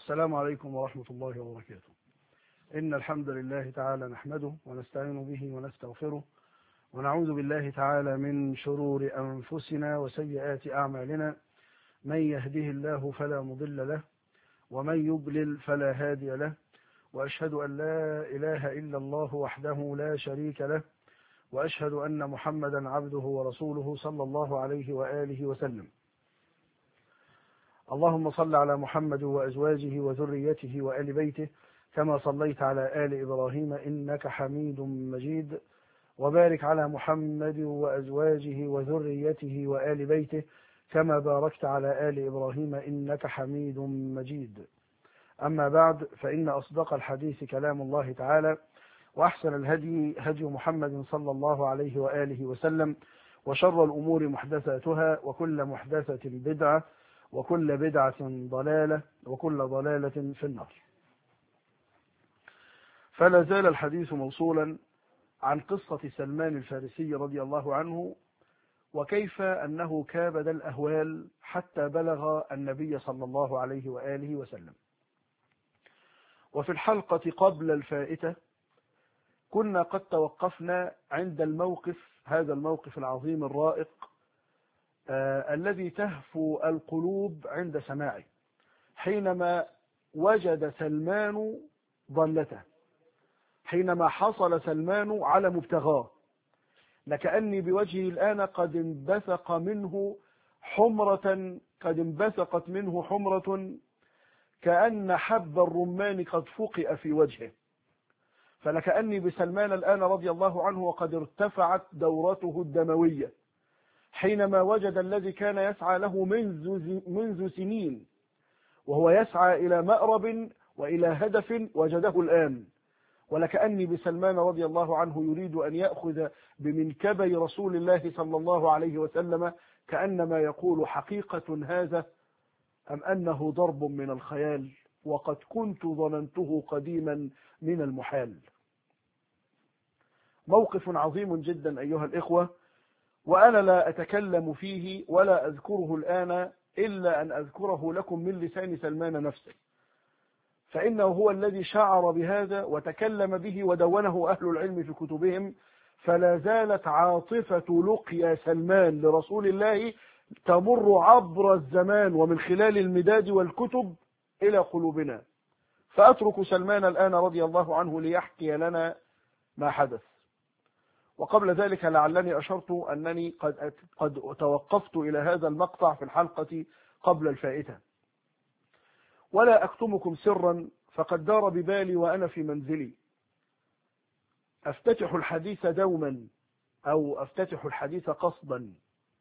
السلام عليكم ورحمة الله وبركاته إن الحمد لله تعالى نحمده ونستعين به ونستغفره ونعوذ بالله تعالى من شرور أنفسنا وسيئات أعمالنا من يهده الله فلا مضل له ومن يضلل فلا هادي له وأشهد أن لا إله إلا الله وحده لا شريك له وأشهد أن محمدا عبده ورسوله صلى الله عليه وآله وسلم اللهم صل على محمد وأزواجه وذريته وآل بيته كما صليت على آل إبراهيم إنك حميد مجيد وبارك على محمد وأزواجه وذريته وآل بيته كما باركت على آل إبراهيم إنك حميد مجيد أما بعد فإن أصدق الحديث كلام الله تعالى وأحسن الهدي هدي محمد صلى الله عليه وآله وسلم وشر الأمور محدثاتها وكل محدثة بدعة وكل بدعة ضلالة وكل ضلالة في النار فلا زال الحديث موصولا عن قصة سلمان الفارسي رضي الله عنه وكيف أنه كابد الأهوال حتى بلغ النبي صلى الله عليه وآله وسلم وفي الحلقة قبل الفائتة كنا قد توقفنا عند الموقف هذا الموقف العظيم الرائق آه الذي تهفو القلوب عند سماعه حينما وجد سلمان ضلته حينما حصل سلمان على مبتغاه لكأني بوجهه الآن قد انبثق منه حمرة قد انبثقت منه حمرة كأن حب الرمان قد فقئ في وجهه فلكأني بسلمان الآن رضي الله عنه وقد ارتفعت دورته الدموية حينما وجد الذي كان يسعى له منذ, منذ سنين وهو يسعى إلى مأرب وإلى هدف وجده الآن ولكأني بسلمان رضي الله عنه يريد أن يأخذ بمنكبي رسول الله صلى الله عليه وسلم كأنما يقول حقيقة هذا أم أنه ضرب من الخيال وقد كنت ظننته قديما من المحال موقف عظيم جدا أيها الإخوة وأنا لا أتكلم فيه ولا أذكره الآن إلا أن أذكره لكم من لسان سلمان نفسه فإنه هو الذي شعر بهذا وتكلم به ودونه أهل العلم في كتبهم فلا زالت عاطفة لقيا سلمان لرسول الله تمر عبر الزمان ومن خلال المداد والكتب إلى قلوبنا فأترك سلمان الآن رضي الله عنه ليحكي لنا ما حدث وقبل ذلك لعلني أشرت أنني قد, قد توقفت إلى هذا المقطع في الحلقة قبل الفائتة ولا أكتمكم سرا فقد دار ببالي وأنا في منزلي أفتتح الحديث دوما أو أفتتح الحديث قصدا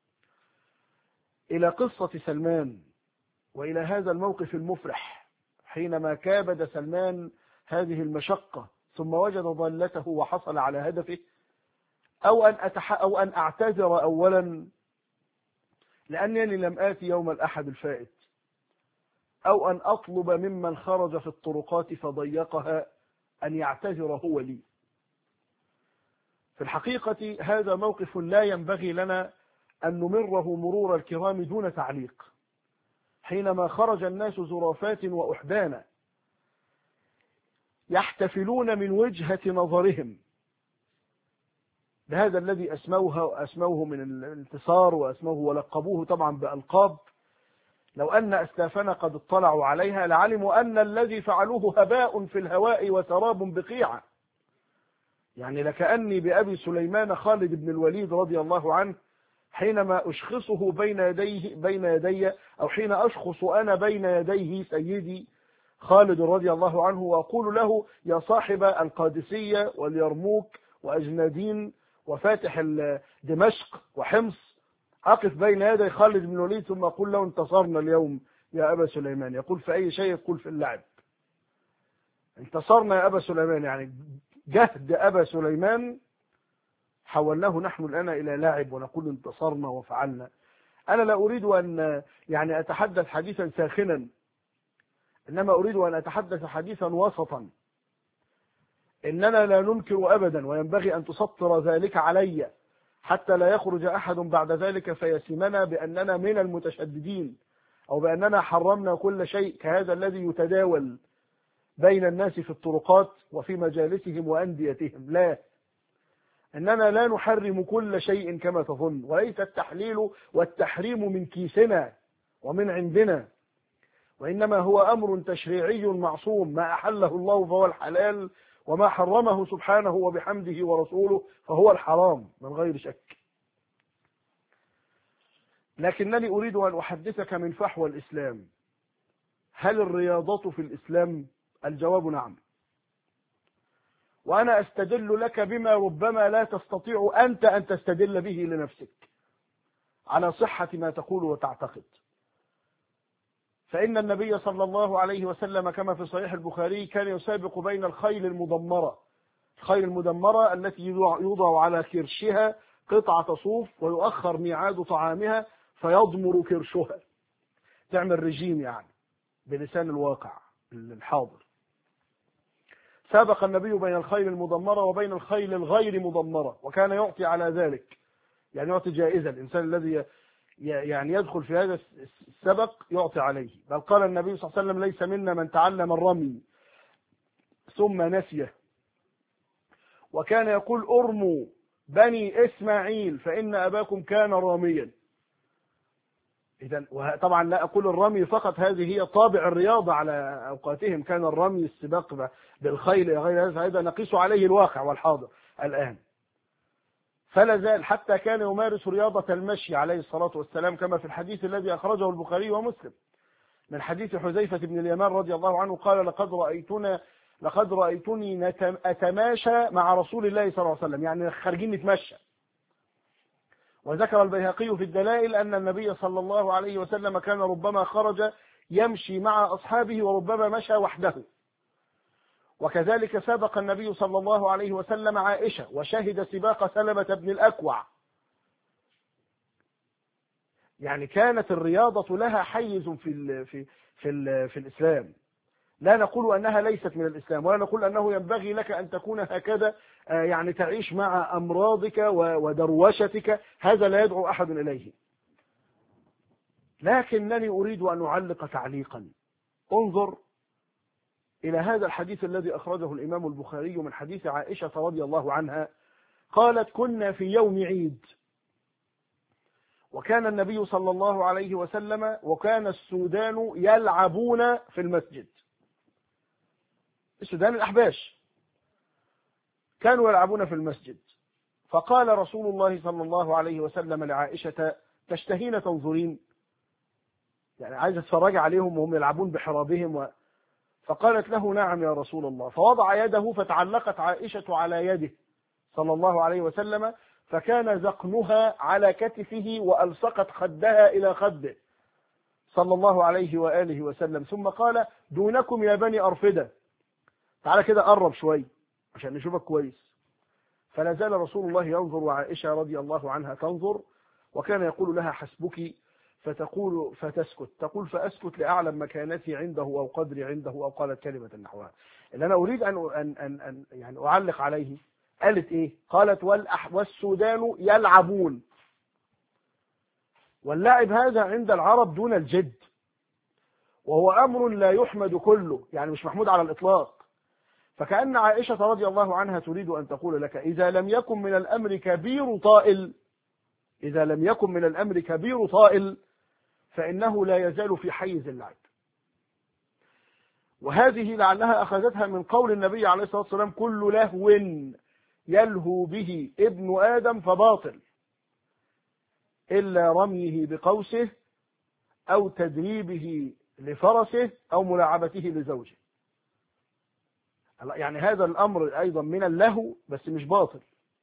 إلى قصة سلمان وإلى هذا الموقف المفرح حينما كابد سلمان هذه المشقة ثم وجد ضالته وحصل على هدفه أو أن, أتح أو أن أعتذر أولا لأنني لم آتي يوم الأحد الفائت أو أن أطلب ممن خرج في الطرقات فضيقها أن يعتذر هو لي في الحقيقة هذا موقف لا ينبغي لنا أن نمره مرور الكرام دون تعليق حينما خرج الناس زرافات وأحدانا يحتفلون من وجهة نظرهم بهذا الذي أسموه, أسموه من الانتصار وأسموه ولقبوه طبعا بألقاب لو أن أسلافنا قد اطلعوا عليها لعلموا أن الذي فعلوه هباء في الهواء وسراب بقيعة يعني لكأني بأبي سليمان خالد بن الوليد رضي الله عنه حينما أشخصه بين يديه بين يدي أو حين أشخص أنا بين يديه سيدي خالد رضي الله عنه وأقول له يا صاحب القادسية واليرموك وأجنادين وفاتح دمشق وحمص أقف بين يدي خالد بن الوليد ثم أقول له انتصرنا اليوم يا أبا سليمان يقول في أي شيء يقول في اللعب انتصرنا يا أبا سليمان يعني جهد أبا سليمان حولناه نحن الآن إلى لاعب ونقول انتصرنا وفعلنا أنا لا أريد أن يعني أتحدث حديثا ساخنا إنما أريد أن أتحدث حديثا وسطا إننا لا ننكر أبدا وينبغي أن تسطر ذلك علي حتى لا يخرج أحد بعد ذلك فيسمنا بأننا من المتشددين أو بأننا حرمنا كل شيء كهذا الذي يتداول بين الناس في الطرقات وفي مجالسهم وأنديتهم لا إننا لا نحرم كل شيء كما تظن وليس التحليل والتحريم من كيسنا ومن عندنا وإنما هو أمر تشريعي معصوم ما أحله الله فهو الحلال وما حرمه سبحانه وبحمده ورسوله فهو الحرام من غير شك لكنني أريد أن أحدثك من فحوى الإسلام هل الرياضة في الإسلام الجواب نعم وأنا أستدل لك بما ربما لا تستطيع أنت أن تستدل به لنفسك على صحة ما تقول وتعتقد فإن النبي صلى الله عليه وسلم كما في صحيح البخاري كان يسابق بين الخيل المدمرة الخيل المدمرة التي يوضع على كرشها قطعة صوف ويؤخر ميعاد طعامها فيضمر كرشها تعمل رجيم يعني بلسان الواقع الحاضر سابق النبي بين الخيل المدمرة وبين الخيل الغير مدمرة وكان يعطي على ذلك يعني يعطي جائزة الإنسان الذي يعني يدخل في هذا السبق يعطي عليه بل قال النبي صلى الله عليه وسلم ليس منا من تعلم الرمي ثم نسيه وكان يقول ارموا بني اسماعيل فان اباكم كان راميا اذا طبعا لا اقول الرمي فقط هذه هي طابع الرياضه على اوقاتهم كان الرمي السباق بالخيل الى غير هذا هذا نقيس عليه الواقع والحاضر الان فلا زال حتى كان يمارس رياضة المشي عليه الصلاة والسلام كما في الحديث الذي أخرجه البخاري ومسلم من حديث حذيفة بن اليمان رضي الله عنه قال لقد رأيتنا لقد رأيتني أتماشى مع رسول الله صلى الله عليه وسلم يعني خارجين نتمشى وذكر البيهقي في الدلائل أن النبي صلى الله عليه وسلم كان ربما خرج يمشي مع أصحابه وربما مشى وحده وكذلك سبق النبي صلى الله عليه وسلم عائشة وشهد سباق سلمة بن الأكوع يعني كانت الرياضة لها حيز في ال في في ال في الإسلام لا نقول أنها ليست من الإسلام ولا نقول أنه ينبغي لك أن تكون هكذا يعني تعيش مع أمراضك ودروشتك هذا لا يدعو أحد إليه لكنني أريد أن أعلق تعليقا انظر إلى هذا الحديث الذي أخرجه الإمام البخاري من حديث عائشة رضي الله عنها قالت كنا في يوم عيد وكان النبي صلى الله عليه وسلم وكان السودان يلعبون في المسجد السودان الأحباش كانوا يلعبون في المسجد فقال رسول الله صلى الله عليه وسلم لعائشة تشتهين تنظرين يعني عايزة تتفرج عليهم وهم يلعبون بحرابهم و... فقالت له نعم يا رسول الله فوضع يده فتعلقت عائشة على يده صلى الله عليه وسلم فكان زقنها على كتفه وألصقت خدها إلى خده صلى الله عليه وآله وسلم ثم قال دونكم يا بني أرفدة تعالى كده قرب شوي عشان نشوفك كويس فلا زال رسول الله ينظر وعائشة رضي الله عنها تنظر وكان يقول لها حسبك فتقول فتسكت تقول فأسكت لأعلم مكانتي عنده أو قدري عنده أو قالت كلمة نحوها اللي أنا أريد أن, أن, أن, أن يعني أعلق عليه قالت إيه قالت والأح والسودان يلعبون واللعب هذا عند العرب دون الجد وهو أمر لا يحمد كله يعني مش محمود على الإطلاق فكأن عائشة رضي الله عنها تريد أن تقول لك إذا لم يكن من الأمر كبير طائل إذا لم يكن من الأمر كبير طائل فإنه لا يزال في حيز اللعب وهذه لعلها أخذتها من قول النبي عليه الصلاة والسلام كل لهو يلهو به ابن آدم فباطل إلا رميه بقوسه أو تدريبه لفرسه أو ملاعبته لزوجه يعني هذا الأمر أيضا من اللهو بس مش باطل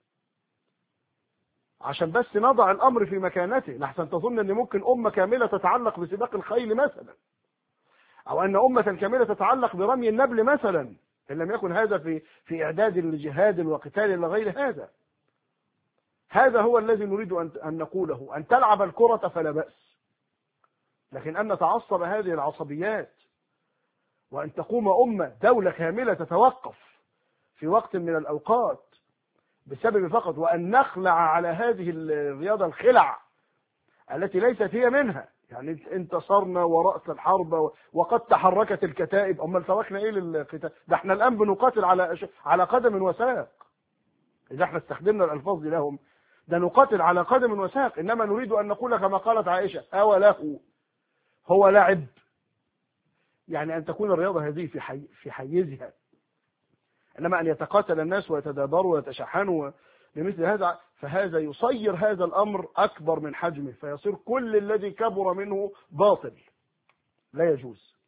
عشان بس نضع الامر في مكانته لحسن تظن ان ممكن امه كامله تتعلق بسباق الخيل مثلا او ان امه كامله تتعلق برمي النبل مثلا ان لم يكن هذا في في اعداد لجهاد وقتال لغير هذا هذا هو الذي نريد ان ان نقوله ان تلعب الكره فلا باس لكن ان نتعصب هذه العصبيات وان تقوم امه دوله كامله تتوقف في وقت من الاوقات بسبب فقط وأن نخلع على هذه الرياضة الخلع التي ليست هي منها يعني انتصرنا ورأس الحرب وقد تحركت الكتائب امال تركنا ايه للقتال ده احنا الان بنقاتل على على قدم وساق اذا احنا استخدمنا الالفاظ دي لهم ده نقاتل على قدم وساق انما نريد ان نقول كما قالت عائشه او له هو لعب يعني ان تكون الرياضه هذه في حي في حيزها انما ان يتقاتل الناس ويتدابروا ويتشحنوا لمثل هذا فهذا يصير هذا الامر اكبر من حجمه فيصير كل الذي كبر منه باطل لا يجوز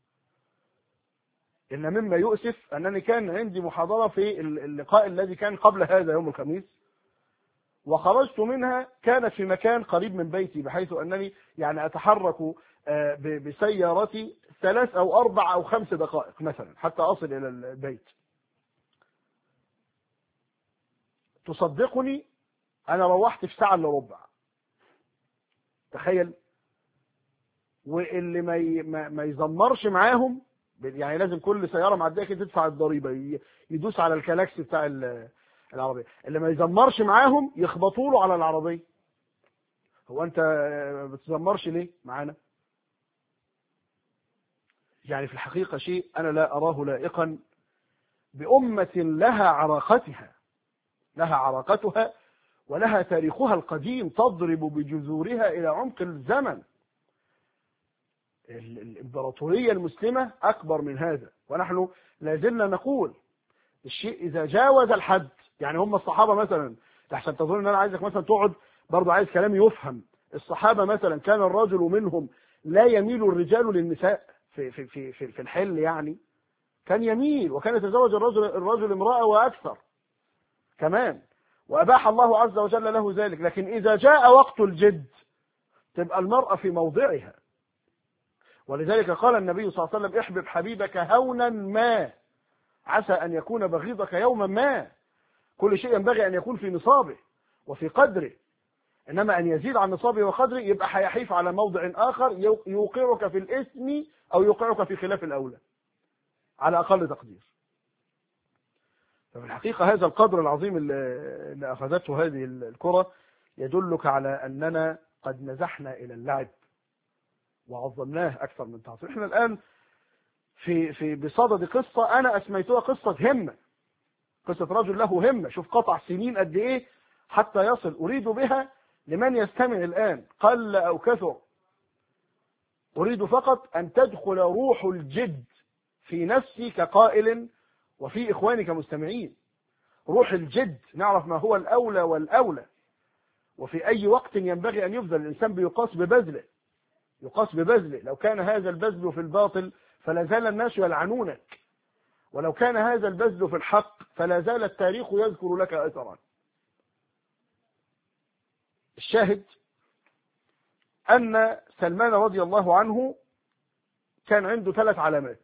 ان مما يؤسف انني كان عندي محاضره في اللقاء الذي كان قبل هذا يوم الخميس وخرجت منها كانت في مكان قريب من بيتي بحيث انني يعني اتحرك بسيارتي ثلاث او اربع او خمس دقائق مثلا حتى اصل الى البيت تصدقني انا روحت في ساعه الا ربع تخيل واللي ما ما, ما يزمرش معاهم يعني لازم كل سياره معديه كده تدفع الضريبه يدوس على الكلاكس بتاع العربيه اللي ما يزمرش معاهم يخبطوا له على العربيه هو انت ما بتزمرش ليه معانا يعني في الحقيقه شيء انا لا اراه لائقا بامه لها عراقتها لها عراقتها ولها تاريخها القديم تضرب بجذورها إلى عمق الزمن الإمبراطورية المسلمة أكبر من هذا ونحن لا زلنا نقول الشيء إذا جاوز الحد يعني هم الصحابة مثلا لحسن تظن أن أنا عايزك مثلا تقعد برضو عايز كلامي يفهم الصحابة مثلا كان الرجل منهم لا يميل الرجال للنساء في في في في, في الحل يعني كان يميل وكان يتزوج الرجل الرجل امرأة وأكثر كمان وأباح الله عز وجل له ذلك لكن إذا جاء وقت الجد تبقى المرأة في موضعها ولذلك قال النبي صلى الله عليه وسلم احبب حبيبك هونا ما عسى أن يكون بغيضك يوما ما كل شيء ينبغي أن يكون في نصابه وفي قدره إنما أن يزيد عن نصابه وقدره يبقى هيحيف على موضع آخر يوقعك في الإثم أو يوقعك في خلاف الأولى على أقل تقدير ففي الحقيقة هذا القدر العظيم اللي أخذته هذه الكرة يدلك على أننا قد نزحنا إلى اللعب وعظمناه أكثر من تعظيم احنا الآن في في بصدد قصة أنا أسميتها قصة همة قصة رجل له همة شوف قطع سنين قد إيه حتى يصل أريد بها لمن يستمع الآن قل أو كثر أريد فقط أن تدخل روح الجد في نفسي كقائل وفي إخواني كمستمعين روح الجد نعرف ما هو الأولى والأولى وفي أي وقت ينبغي أن يبذل الإنسان بيقاس ببذله يقاس ببذله لو كان هذا البذل في الباطل فلا زال الناس يلعنونك ولو كان هذا البذل في الحق فلا زال التاريخ يذكر لك أثرا الشاهد أن سلمان رضي الله عنه كان عنده ثلاث علامات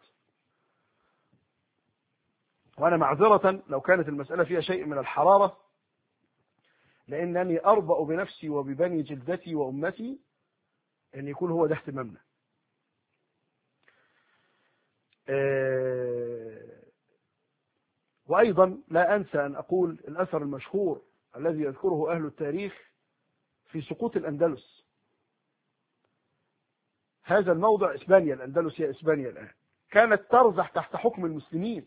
وأنا معذرة لو كانت المسألة فيها شيء من الحرارة لأنني أربأ بنفسي وببني جلدتي وأمتي أن يكون هو ده اهتمامنا وأيضا لا أنسى أن أقول الأثر المشهور الذي يذكره أهل التاريخ في سقوط الأندلس هذا الموضع إسبانيا الأندلس هي إسبانيا الآن كانت ترزح تحت حكم المسلمين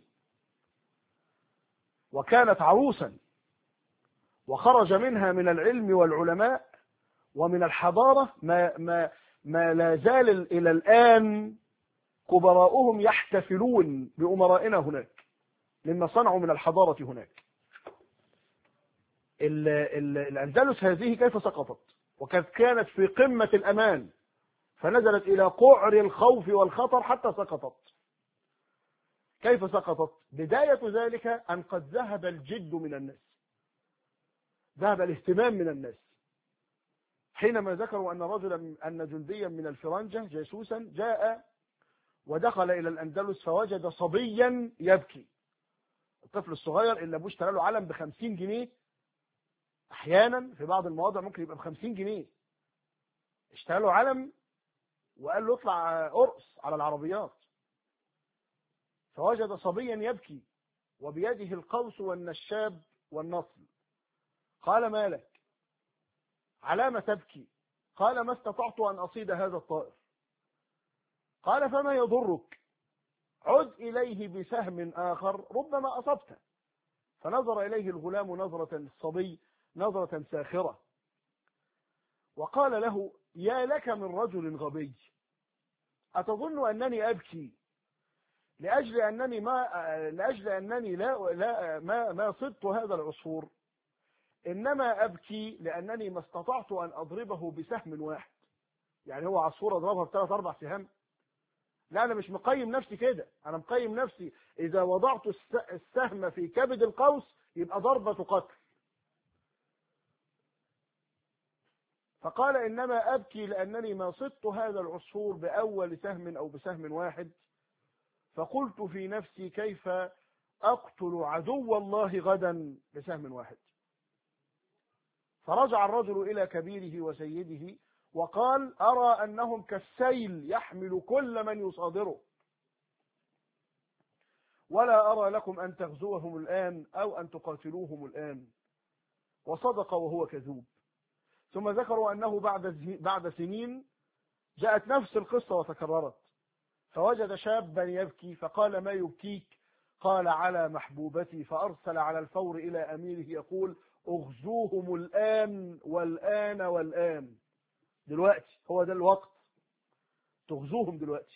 وكانت عروسا وخرج منها من العلم والعلماء ومن الحضارة ما, ما, ما لا زال إلى الآن كبراؤهم يحتفلون بأمرائنا هناك مما صنعوا من الحضارة هناك ال ال الأندلس هذه كيف سقطت وكانت كانت في قمة الأمان فنزلت إلى قعر الخوف والخطر حتى سقطت كيف سقطت بداية ذلك أن قد ذهب الجد من الناس ذهب الاهتمام من الناس حينما ذكروا أن رجلا أن جنديا من الفرنجة جاسوسا جاء ودخل إلى الأندلس فوجد صبيا يبكي الطفل الصغير اللي أبوه اشترى له علم بخمسين جنيه أحيانا في بعض المواضع ممكن يبقى بخمسين جنيه اشترى له علم وقال له اطلع قرص على العربيات فوجد صبيا يبكي وبيده القوس والنشاب والنصل قال ما لك علام تبكي قال ما استطعت أن أصيد هذا الطائر قال فما يضرك عد إليه بسهم آخر ربما أصبته فنظر إليه الغلام نظرة الصبي نظرة ساخرة وقال له يا لك من رجل غبي أتظن أنني أبكي لأجل أنني ما لأجل أنني لا, لا ما ما صدت هذا العصفور إنما أبكي لأنني ما استطعت أن أضربه بسهم واحد يعني هو عصفور أضربها بثلاث أربع سهام لا أنا مش مقيم نفسي كده أنا مقيم نفسي إذا وضعت السهم في كبد القوس يبقى ضربة قتل فقال إنما أبكي لأنني ما صدت هذا العصفور بأول سهم أو بسهم واحد فقلت في نفسي كيف أقتل عدو الله غدا بسهم واحد فرجع الرجل إلى كبيره وسيده وقال أرى أنهم كالسيل يحمل كل من يصادره ولا أرى لكم أن تغزوهم الآن أو أن تقاتلوهم الآن وصدق وهو كذوب ثم ذكروا أنه بعد بعد سنين جاءت نفس القصة وتكررت فوجد شابا يبكي فقال ما يبكيك قال على محبوبتي فأرسل على الفور إلى أميره يقول اغزوهم الآن والآن والآن دلوقتي هو ده الوقت تغزوهم دلوقتي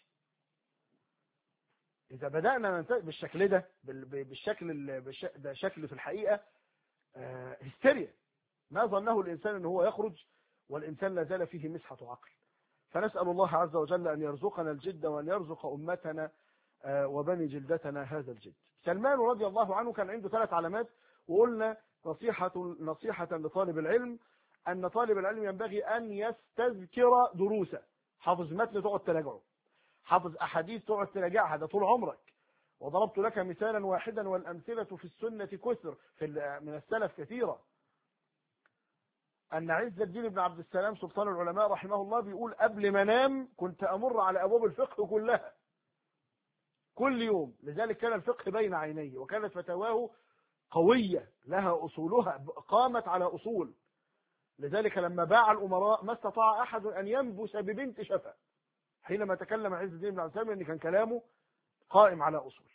إذا بدأنا بالشكل ده بالشكل ده شكل في الحقيقة هستيريا ما ظنه الإنسان أنه هو يخرج والإنسان لا زال فيه مسحة عقل فنسأل الله عز وجل أن يرزقنا الجد وأن يرزق أمتنا وبني جلدتنا هذا الجد سلمان رضي الله عنه كان عنده ثلاث علامات وقلنا نصيحة, نصيحة لطالب العلم أن طالب العلم ينبغي أن يستذكر دروسه حافظ متن تقعد تراجعه حافظ أحاديث تقعد تراجعها ده طول عمرك وضربت لك مثالا واحدا والأمثلة في السنة كثر في من السلف كثيرة أن عز الدين بن عبد السلام سلطان العلماء رحمه الله بيقول قبل ما انام كنت أمر على أبواب الفقه كلها كل يوم لذلك كان الفقه بين عينيه وكانت فتاواه قوية لها أصولها قامت على أصول لذلك لما باع الأمراء ما استطاع أحد أن ينبس ببنت شفا حينما تكلم عز الدين بن عبد السلام أن كان كلامه قائم على أصول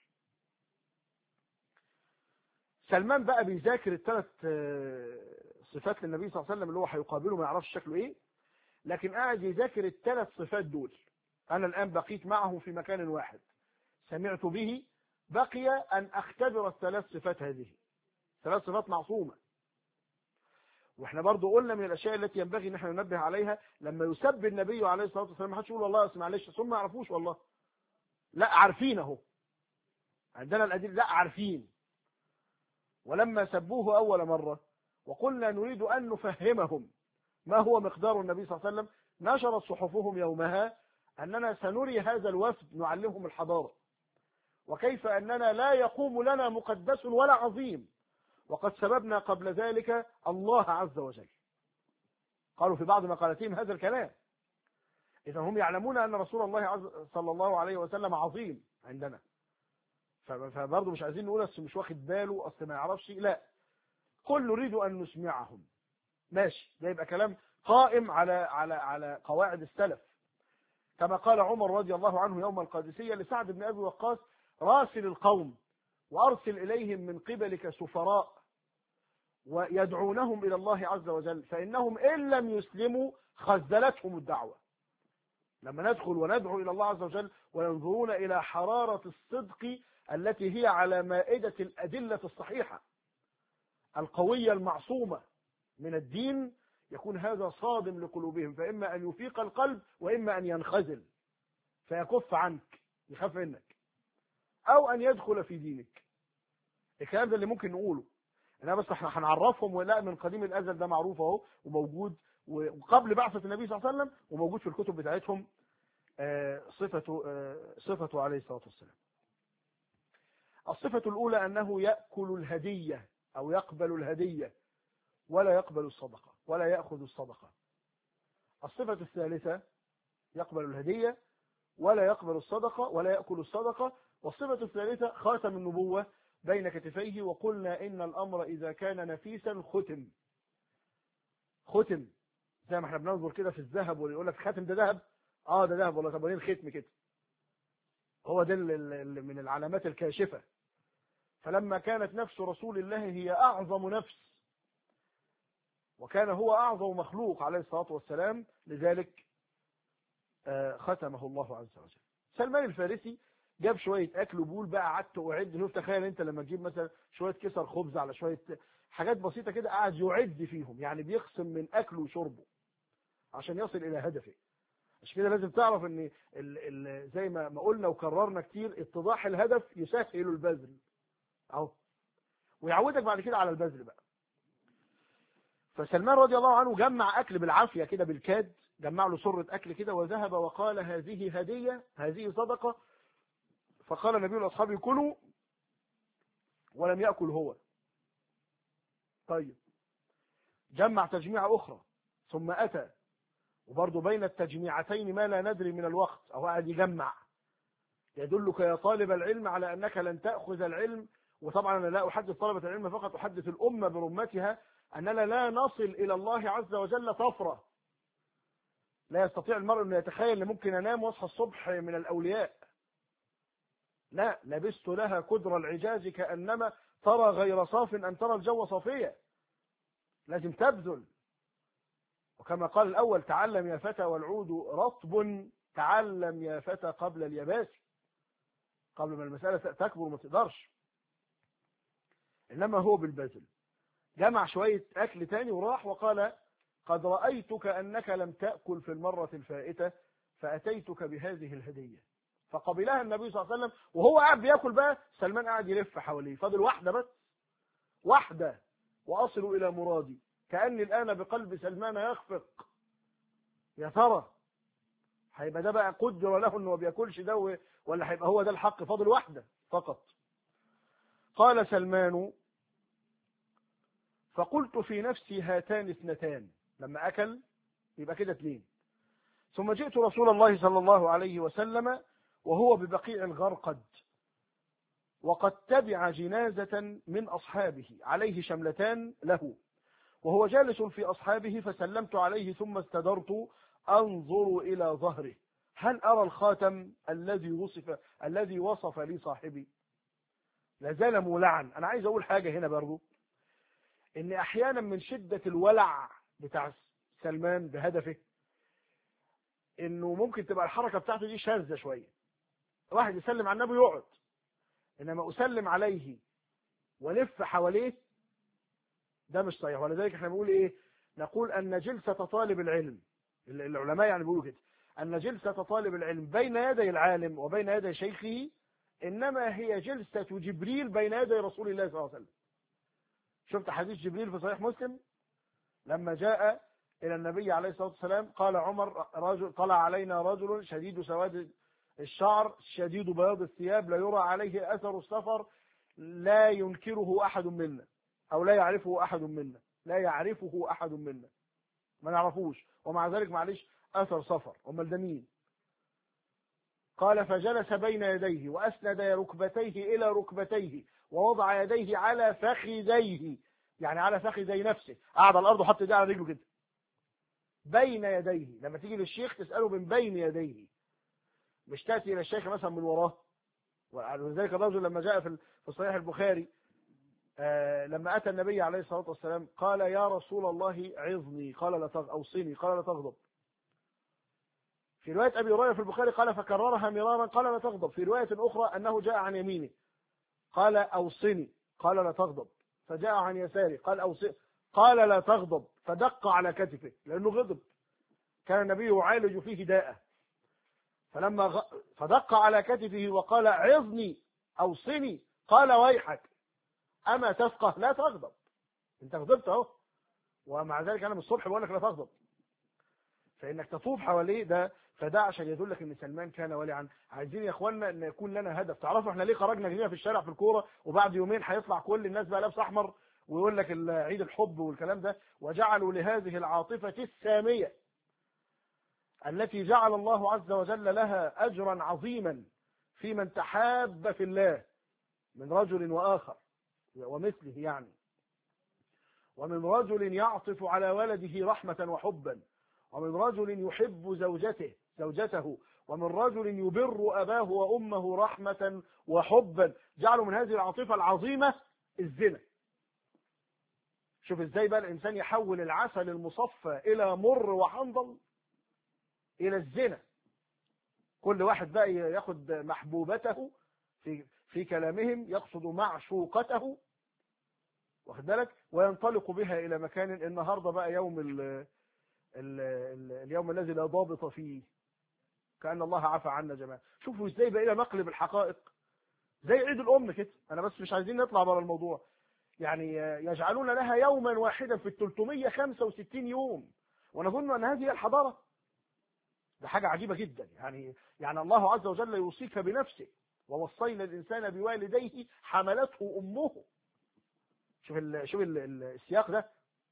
سلمان بقى بيذاكر الثلاث صفات للنبي صلى الله عليه وسلم اللي هو هيقابله ما يعرفش شكله ايه لكن قاعد يذاكر الثلاث صفات دول انا الان بقيت معه في مكان واحد سمعت به بقي ان اختبر الثلاث صفات هذه ثلاث صفات معصومه واحنا برضو قلنا من الاشياء التي ينبغي ان احنا ننبه عليها لما يسب النبي عليه الصلاه والسلام ما حدش يقول والله اسمع معلش ثم ما يعرفوش والله لا عارفين اهو عندنا الادله لا عارفين ولما سبوه اول مره وقلنا نريد أن نفهمهم ما هو مقدار النبي صلى الله عليه وسلم نشرت صحفهم يومها أننا سنري هذا الوفد نعلمهم الحضارة وكيف أننا لا يقوم لنا مقدس ولا عظيم وقد سببنا قبل ذلك الله عز وجل قالوا في بعض مقالاتهم هذا الكلام إذا هم يعلمون أن رسول الله عز صلى الله عليه وسلم عظيم عندنا فبرضه مش عايزين نقول أصل مش واخد باله أصل ما يعرفش لا قل نريد أن نسمعهم ماشي ده يبقى كلام قائم على على على قواعد السلف كما قال عمر رضي الله عنه يوم القادسية لسعد بن أبي وقاص راسل القوم وأرسل إليهم من قبلك سفراء ويدعونهم إلى الله عز وجل فإنهم إن لم يسلموا خذلتهم الدعوة لما ندخل وندعو إلى الله عز وجل وينظرون إلى حرارة الصدق التي هي على مائدة الأدلة الصحيحة القوية المعصومة من الدين يكون هذا صادم لقلوبهم فإما أن يفيق القلب وإما أن ينخزل فيكف عنك يخاف منك أو أن يدخل في دينك الكلام ده اللي ممكن نقوله انا بس احنا هنعرفهم ولا من قديم الازل ده معروف اهو وموجود وقبل بعثة النبي صلى الله عليه وسلم وموجود في الكتب بتاعتهم صفته صفته عليه الصلاة والسلام الصفة الأولى أنه يأكل الهدية أو يقبل الهدية ولا يقبل الصدقة ولا يأخذ الصدقة الصفة الثالثة يقبل الهدية ولا يقبل الصدقة ولا يأكل الصدقة والصفة الثالثة خاتم النبوة بين كتفيه وقلنا إن الأمر إذا كان نفيسا ختم ختم زي ما احنا بننظر كده في الذهب ويقول لك الخاتم ده ذهب اه ده ذهب والله طب وليه الختم كده هو ده اللي من العلامات الكاشفه فلما كانت نفس رسول الله هي اعظم نفس وكان هو اعظم مخلوق عليه الصلاه والسلام لذلك ختمه الله عز وجل سلمان الفارسي جاب شويه اكل وبول بقى قعدت اعد شوف تخيل انت لما تجيب مثلا شويه كسر خبز على شويه حاجات بسيطه كده قاعد يعد فيهم يعني بيقسم من اكله وشربه عشان يصل الى هدفه عشان كده لازم تعرف ان ال ال زي ما ما قلنا وكررنا كتير اتضاح الهدف يسهل البذل اهو ويعودك بعد كده على البذل بقى فسلمان رضي الله عنه جمع اكل بالعافيه كده بالكاد جمع له سره اكل كده وذهب وقال هذه هديه هذه صدقه فقال النبي لاصحابه كلوا ولم ياكل هو طيب جمع تجميعه اخرى ثم اتى وبرضه بين التجميعتين ما لا ندري من الوقت أو قاعد يجمع يدلك يا طالب العلم على أنك لن تأخذ العلم وطبعا أنا لا أحدث طلبة العلم فقط أحدث الأمة برمتها أننا لا نصل إلى الله عز وجل طفرة لا يستطيع المرء أن يتخيل أن ممكن أنام وأصحى الصبح من الأولياء لا لبست لها كدر العجاز كأنما ترى غير صاف أن ترى الجو صافية لازم تبذل وكما قال الأول تعلم يا فتى والعود رطب تعلم يا فتى قبل اليباس قبل ما المسألة تكبر ما تقدرش إنما هو بالبذل جمع شوية أكل تاني وراح وقال قد رأيتك أنك لم تأكل في المرة الفائتة فأتيتك بهذه الهدية فقبلها النبي صلى الله عليه وسلم وهو قاعد بياكل بقى سلمان قاعد يلف حواليه فاضل واحدة بس واحدة وأصل إلى مرادي كأني الآن بقلب سلمان يخفق يا ترى هيبقى ده بقى قدر له انه ما بياكلش ده ولا هيبقى هو ده الحق فاضل واحدة فقط قال سلمان فقلت في نفسي هاتان اثنتان لما أكل يبقى كده اثنين ثم جئت رسول الله صلى الله عليه وسلم وهو ببقيع الغرقد وقد تبع جنازة من أصحابه عليه شملتان له وهو جالس في أصحابه فسلمت عليه ثم استدرت أنظر إلى ظهره هل أرى الخاتم الذي وصف الذي وصف لي صاحبي لازال مولعا أنا عايز أقول حاجة هنا برضو إن أحيانا من شدة الولع بتاع سلمان بهدفه إنه ممكن تبقى الحركة بتاعته دي شاذة شوية واحد يسلم على النبي يقعد إنما أسلم عليه ولف حواليه ده مش صحيح ولذلك احنا بنقول ايه نقول ان جلسة طالب العلم العلماء يعني بيقولوا كده ان جلسة طالب العلم بين يدي العالم وبين يدي شيخه انما هي جلسة جبريل بين يدي رسول الله صلى الله عليه وسلم شفت حديث جبريل في صحيح مسلم لما جاء الى النبي عليه الصلاة والسلام قال عمر رجل طلع علينا رجل شديد سواد الشعر شديد بياض الثياب لا يرى عليه اثر السفر لا ينكره احد منا او لا يعرفه احد منا لا يعرفه احد منا ما نعرفوش ومع ذلك معلش اثر سفر امال ده مين قال فجلس بين يديه واسند ركبتيه الى ركبتيه ووضع يديه على فخذيه يعني على فخذي نفسه قعد على الارض وحط ايديه على رجله كده بين يديه لما تيجي للشيخ تساله من بين يديه مش تاتي الى الشيخ مثلا من وراه ولذلك الرجل لما جاء في صحيح البخاري آه لما أتى النبي عليه الصلاة والسلام قال يا رسول الله عظني قال لا تغضب أوصني قال لا تغضب في رواية أبي هريرة في البخاري قال فكررها مرارا قال لا تغضب في رواية أخرى أنه جاء عن يمينه قال أوصني قال لا تغضب فجاء عن يساره قال أوصني قال لا تغضب فدق على كتفه لأنه غضب كان النبي يعالج فيه داءه فلما غ... فدق على كتفه وقال عظني أوصني قال ويحك أما تفقه لا تغضب أنت غضبت أهو ومع ذلك أنا من الصبح بقول لك لا تغضب فإنك تطوف حواليه ده فده عشان يدلك إن سلمان كان ولعا عايزين يا إخواننا إن يكون لنا هدف تعرفوا إحنا ليه خرجنا جرينا في الشارع في الكورة وبعد يومين هيطلع كل الناس بقى لابس أحمر ويقول لك عيد الحب والكلام ده وجعلوا لهذه العاطفة السامية التي جعل الله عز وجل لها أجرا عظيما في من تحاب في الله من رجل وآخر ومثله يعني ومن رجل يعطف على ولده رحمة وحبا ومن رجل يحب زوجته زوجته ومن رجل يبر أباه وأمه رحمة وحبا جعلوا من هذه العاطفة العظيمة الزنا شوف ازاي بقى الإنسان يحول العسل المصفى إلى مر وحنظل إلى الزنا كل واحد بقى ياخد محبوبته في في كلامهم يقصد معشوقته واخد بالك وينطلق بها إلى مكان النهارده بقى يوم ال ال ال اليوم الذي لا ضابط فيه كأن الله عفى عنا جماعة شوفوا ازاي بقينا نقلب الحقائق زي عيد الأم كده أنا بس مش عايزين نطلع بره الموضوع يعني يجعلون لها يوما واحدا في ال 365 يوم ونظن أن هذه هي الحضارة ده حاجة عجيبة جدا يعني يعني الله عز وجل يوصيك بنفسه ووصينا الإنسان بوالديه حملته أمه شوف ال شوف ال السياق ده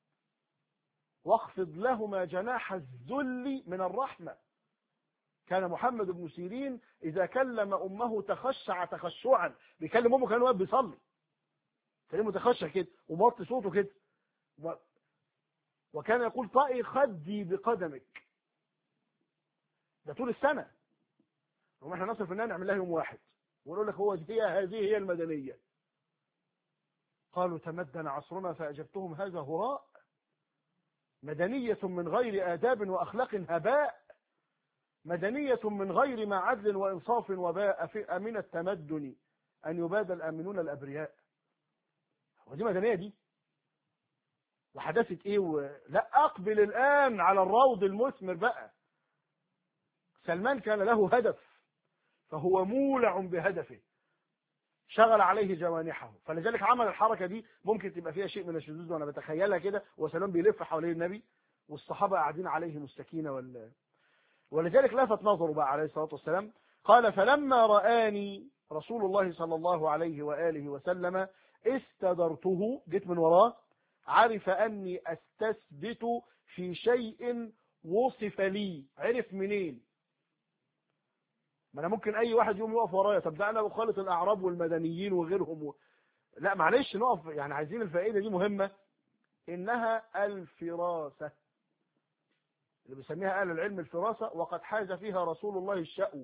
واخفض لهما جناح الذل من الرحمة كان محمد بن سيرين إذا كلم أمه تخشع تخشعا بيكلم أمه كان واقف بيصلي كان متخشع كده وموطي صوته كده و... وكان يقول طائي خدي بقدمك ده طول السنة هم احنا نصرف اننا نعمل لها يوم واحد ونقول لك هو هي هذه هي المدنية قالوا تمدن عصرنا فأجبتهم هذا هراء مدنية من غير آداب وأخلاق هباء مدنية من غير ما عدل وإنصاف وباء في أمن التمدن أن يبادى الآمنون الأبرياء ودي مدنية دي وحدثت إيه و... لا أقبل الآن على الروض المثمر بقى سلمان كان له هدف فهو مولع بهدفه شغل عليه جوانحه فلذلك عمل الحركة دي ممكن تبقى فيها شيء من الشذوذ وأنا بتخيلها كده وسلمان بيلف حوالين النبي والصحابة قاعدين عليهم السكينة وال ولذلك لفت نظره بقى عليه الصلاة والسلام قال فلما رآني رسول الله صلى الله عليه وآله وسلم استدرته جيت من وراه عرف أني أستثبت في شيء وصف لي عرف منين ما أنا ممكن أي واحد يوم يقف ورايا طب ده أنا بخالط الأعراب والمدنيين وغيرهم و... لا معلش نقف يعني عايزين الفائدة دي مهمة إنها الفراسة اللي بيسميها أهل العلم الفراسة وقد حاز فيها رسول الله الشأو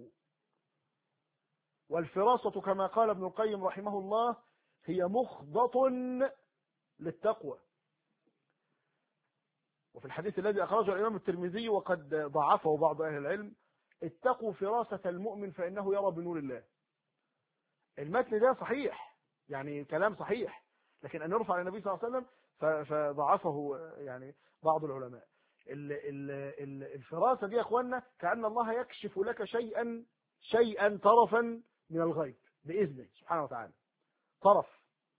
والفراسة كما قال ابن القيم رحمه الله هي مخضة للتقوى وفي الحديث الذي أخرجه الإمام الترمذي وقد ضعفه بعض أهل العلم اتقوا فراسة المؤمن فإنه يرى بنور الله المتن ده صحيح يعني كلام صحيح لكن أن يرفع للنبي صلى الله عليه وسلم فضعفه يعني بعض العلماء الفراسة دي يا اخوانا كأن الله يكشف لك شيئا شيئا طرفا من الغيب بإذنه سبحانه وتعالى طرف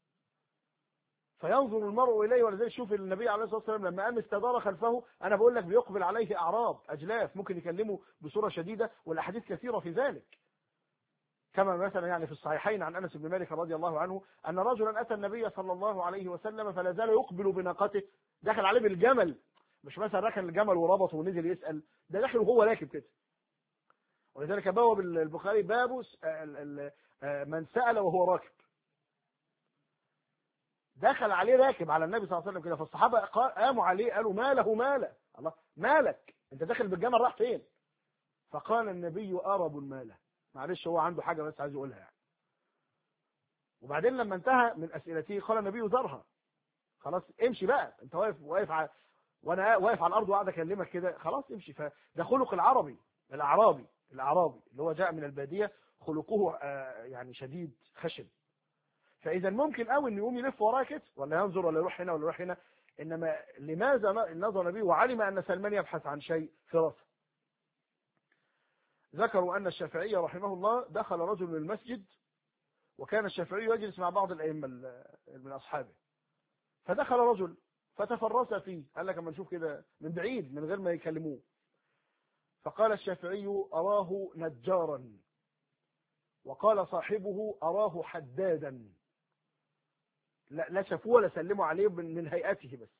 فينظر المرء إليه ولذلك شوف النبي عليه الصلاة والسلام لما قام استدار خلفه أنا بقول لك بيقبل عليه أعراض أجلاف ممكن يكلمه بصورة شديدة والأحاديث كثيرة في ذلك كما مثلا يعني في الصحيحين عن أنس بن مالك رضي الله عنه أن رجلا أتى النبي صلى الله عليه وسلم فلا زال يقبل بناقته دخل عليه بالجمل مش مثلا ركن الجمل وربطه ونزل يسأل ده داخل وهو راكب كده ولذلك بواب البخاري باب من سأل وهو راكب دخل عليه راكب على النبي صلى الله عليه وسلم كده فالصحابة قاموا عليه قالوا ما له ماله الله مالك انت داخل بالجمل راح فين فقال النبي أرب ماله معلش هو عنده حاجة بس عايز يقولها يعني وبعدين لما انتهى من أسئلته قال النبي ذرها خلاص امشي بقى انت واقف واقف على وانا واقف على الارض وقاعد اكلمك كده خلاص امشي فده خلق العربي الاعرابي الاعرابي اللي هو جاء من الباديه خلقه يعني شديد خشن فاذا ممكن قوي انه يقوم يلف وراه كده ولا ينظر ولا يروح هنا ولا يروح هنا انما لماذا نظر النبي وعلم ان سلمان يبحث عن شيء فراسه ذكروا ان الشافعي رحمه الله دخل رجل من المسجد وكان الشافعي يجلس مع بعض الائمه من اصحابه فدخل رجل فتفرس فيه قال لك اما نشوف كده من بعيد من غير ما يكلموه فقال الشافعي أراه نجارا وقال صاحبه أراه حدادا لا, لا شافوه ولا سلموا عليه من هيئته بس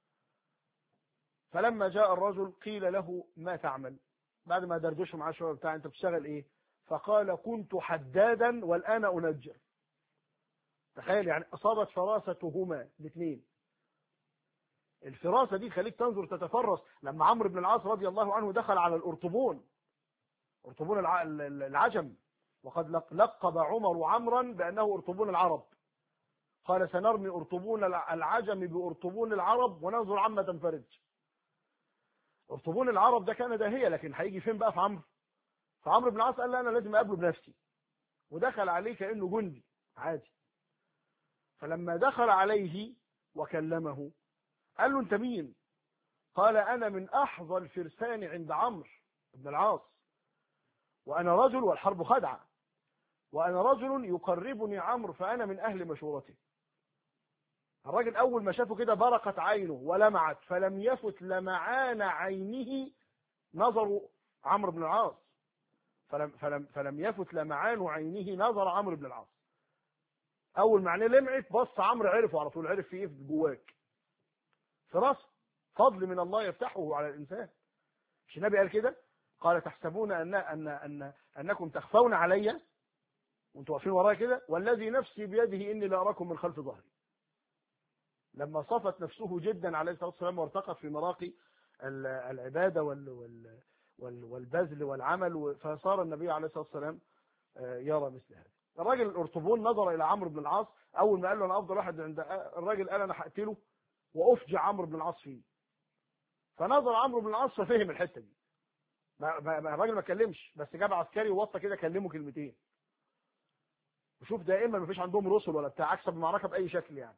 فلما جاء الرجل قيل له ما تعمل بعد ما دردشوا معاه شويه بتاع انت بتشتغل ايه فقال كنت حدادا والان انجر تخيل يعني اصابت فراستهما الاثنين الفراسة دي خليك تنظر تتفرس لما عمرو بن العاص رضي الله عنه دخل على الأرطبون أرطبون الع- العجم وقد لق- لقب عمر عمرا بأنه أرطبون العرب قال سنرمي أرطبون الع- العجم بأرطبون العرب وننظر عما تنفرج أرطبون العرب ده كان داهية لكن هيجي فين بقى في عمرو فعمرو بن العاص قال لا أنا لازم أقابله بنفسي ودخل عليه كأنه جندي عادي فلما دخل عليه وكلمه قال له انت مين قال انا من احظى الفرسان عند عمرو بن العاص وانا رجل والحرب خدعه وانا رجل يقربني عمرو فانا من اهل مشورته الراجل اول ما شافه كده برقت عينه ولمعت فلم يفت لمعان عينه نظر عمرو بن العاص فلم فلم فلم يفت لمعان عينه نظر عمرو بن العاص اول ما عينيه لمعت بص عمرو عرفه على طول عرف في ايه في جواك فراسه فضل من الله يفتحه على الانسان مش النبي قال كده قال تحسبون ان ان ان انكم تخفون علي وانتوا واقفين ورايا كده والذي نفسي بيده اني لا اراكم من خلف ظهري لما صفت نفسه جدا عليه الصلاه والسلام وارتقت في مراقي ال- العباده وال وال وال والبذل والعمل فصار النبي عليه الصلاه والسلام آه، يرى مثل هذا الراجل الارطبون نظر الى عمرو بن العاص اول ما قال له انا افضل واحد عند الراجل قال انا هقتله وافجع عمرو بن العاص فيه فنظر عمرو بن العاص ففهم الحته دي ما ما- ما- الراجل ما اتكلمش بس جاب عسكري ووطى كده كلمه كلمتين وشوف دائما ما فيش عندهم رسل ولا بتاع اكسب المعركه باي شكل يعني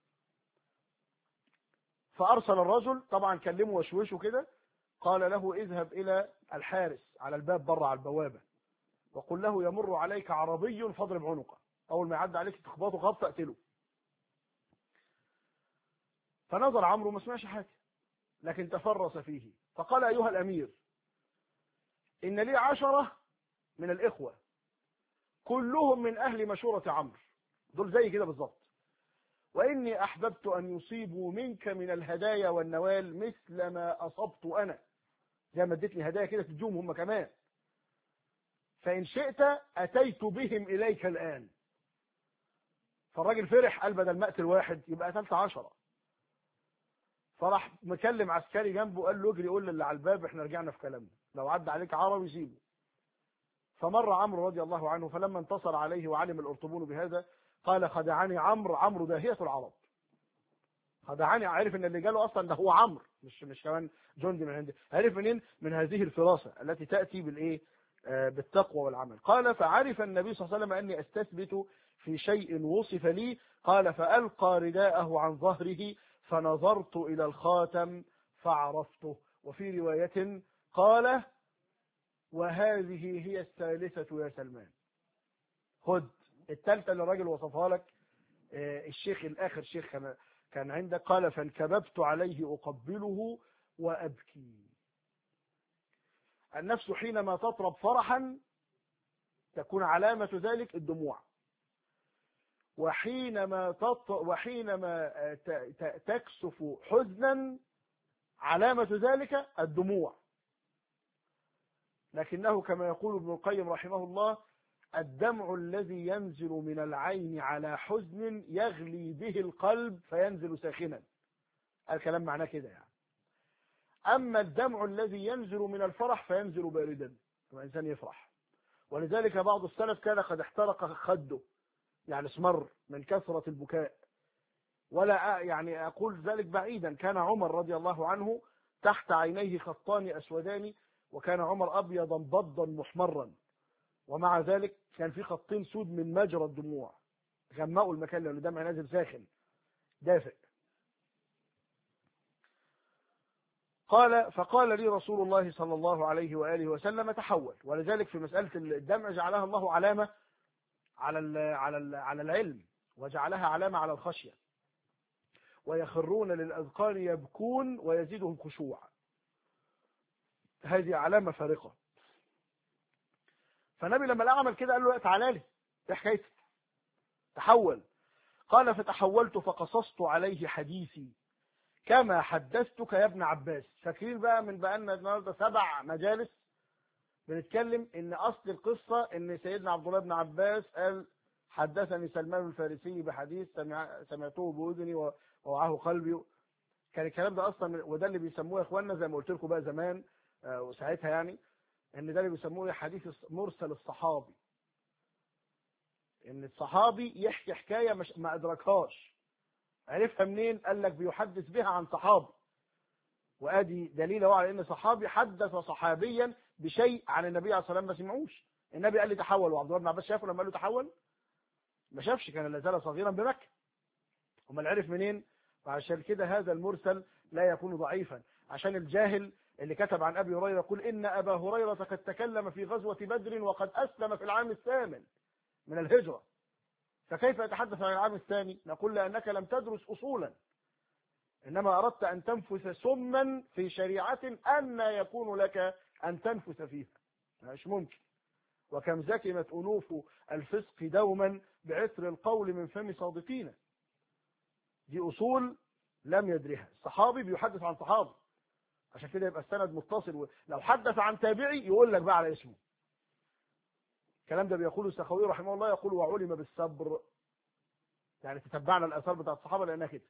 فارسل الرجل طبعا كلمه وشوشه كده قال له اذهب الى الحارس على الباب بره على البوابه وقل له يمر عليك عربي فاضرب عنقه اول ما يعدي عليك تخبطه خبطه اقتله فنظر عمرو ما سمعش حاجه لكن تفرس فيه فقال ايها الامير ان لي عشره من الاخوه كلهم من اهل مشوره عمرو دول زي كده بالظبط واني احببت ان يصيبوا منك من الهدايا والنوال مثل ما اصبت انا زي ما اديتني هدايا كده تديهم هم كمان فان شئت اتيت بهم اليك الان فالراجل فرح قال بدل ما اقتل واحد يبقى قتلت عشرة فراح مكلم عسكري جنبه قال له اجري قول للي على الباب احنا رجعنا في كلامنا لو عدى عليك عربي سيبه فمر عمرو رضي الله عنه فلما انتصر عليه وعلم الارطبون بهذا قال خدعني عمرو عمرو داهية العرب خدعني عرف ان اللي جاله اصلا ده هو عمرو مش مش كمان جندي من عندي عرف منين من هذه الفراسة التي تأتي بالايه آه، بالتقوى والعمل قال فعرف النبي صلى الله عليه وسلم اني استثبت في شيء وصف لي قال فألقى رداءه عن ظهره فنظرت إلى الخاتم فعرفته وفي رواية قال وهذه هي الثالثة يا سلمان خد الثالثة اللي الراجل وصفها لك آه، الشيخ الآخر شيخ كان كان عندك قال فانكببت عليه أقبله وأبكي النفس حينما تطرب فرحا تكون علامة ذلك الدموع وحينما تط... وحينما آه، ت... ت... تكسف حزنا علامة ذلك الدموع لكنه كما يقول ابن القيم رحمه الله الدمع الذي ينزل من العين على حزن يغلي به القلب فينزل ساخنا الكلام معناه كده يعني أما الدمع الذي ينزل من الفرح فينزل باردا لما الإنسان يفرح ولذلك بعض السلف كان قد احترق خده يعني اسمر من كثرة البكاء ولا أ- يعني أقول ذلك بعيدا كان عمر رضي الله عنه تحت عينيه خطان أسودان وكان عمر أبيضا بضا محمرا ومع ذلك كان في خطين سود من مجرى الدموع غمقوا المكان لأنه دمع نازل ساخن دافئ قال فقال لي رسول الله صلى الله عليه وآله وسلم تحول ولذلك في مسألة الدمع جعلها الله علامة على ال على ال على العلم وجعلها علامة على الخشية ويخرون للأذقان يبكون ويزيدهم خشوعا هذه علامة فارقة فالنبي لما لقى عمل كده قال له لا تعالى لي ايه حكايتك تحول قال فتحولت فقصصت عليه حديثي كما حدثتك يا ابن عباس فاكرين بقى من بقى لنا النهارده سبع مجالس بنتكلم ان اصل القصه ان سيدنا عبد الله بن عباس قال حدثني سلمان الفارسي بحديث سمع سمعته باذني ووعاه قلبي كان الكلام ده اصلا وده اللي بيسموه يا اخواننا زي ما قلت لكم بقى زمان آه، وساعتها يعني ان ده اللي بيسموه حديث الص- مرسل الصحابي ان الصحابي يحكي حكايه مش ما ادركهاش عرفها منين قال لك بيحدث بها عن صحابي وادي دليل هو على ان صحابي حدث صحابيا بشيء عن النبي عليه الصلاه والسلام ما سمعوش النبي قال لي تحول وعبد الله بن عباس شافه لما قال له تحول ما شافش كان لا زال صغيرا بمكه امال عرف منين وعشان كده هذا المرسل لا يكون ضعيفا عشان الجاهل اللي كتب عن ابي هريره يقول ان ابا هريره قد تكلم في غزوه بدر وقد اسلم في العام الثامن من الهجره فكيف يتحدث عن العام الثاني نقول لانك لم تدرس اصولا انما اردت ان تنفث سما في شريعه ان يكون لك ان تنفث فيها مش ممكن وكم زكمت انوف الفسق دوما بعطر القول من فم صادقين دي اصول لم يدرها الصحابي بيحدث عن صحابي عشان كده يبقى السند متصل لو حدث عن تابعي يقول لك بقى على اسمه الكلام ده بيقوله السخاوي رحمه الله يقول وعلم بالصبر يعني تتبعنا الاثار بتاع الصحابه لانها كده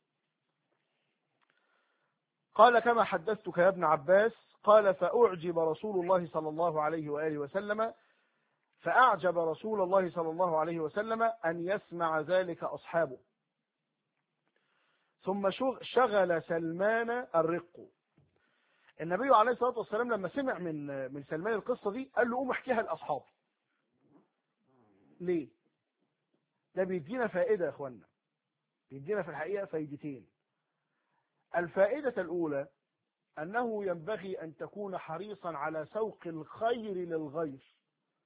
قال كما حدثتك يا ابن عباس قال فأعجب رسول الله صلى الله عليه وآله وسلم فأعجب رسول الله صلى الله عليه وسلم أن يسمع ذلك أصحابه ثم شغ- شغل سلمان الرق النبي عليه الصلاة والسلام لما سمع من من سلمان القصة دي قال له قوم احكيها لأصحابي ليه ده بيدينا فائدة يا اخوانا بيدينا في الحقيقة فايدتين الفائدة الأولى أنه ينبغي أن تكون حريصا على سوق الخير للغير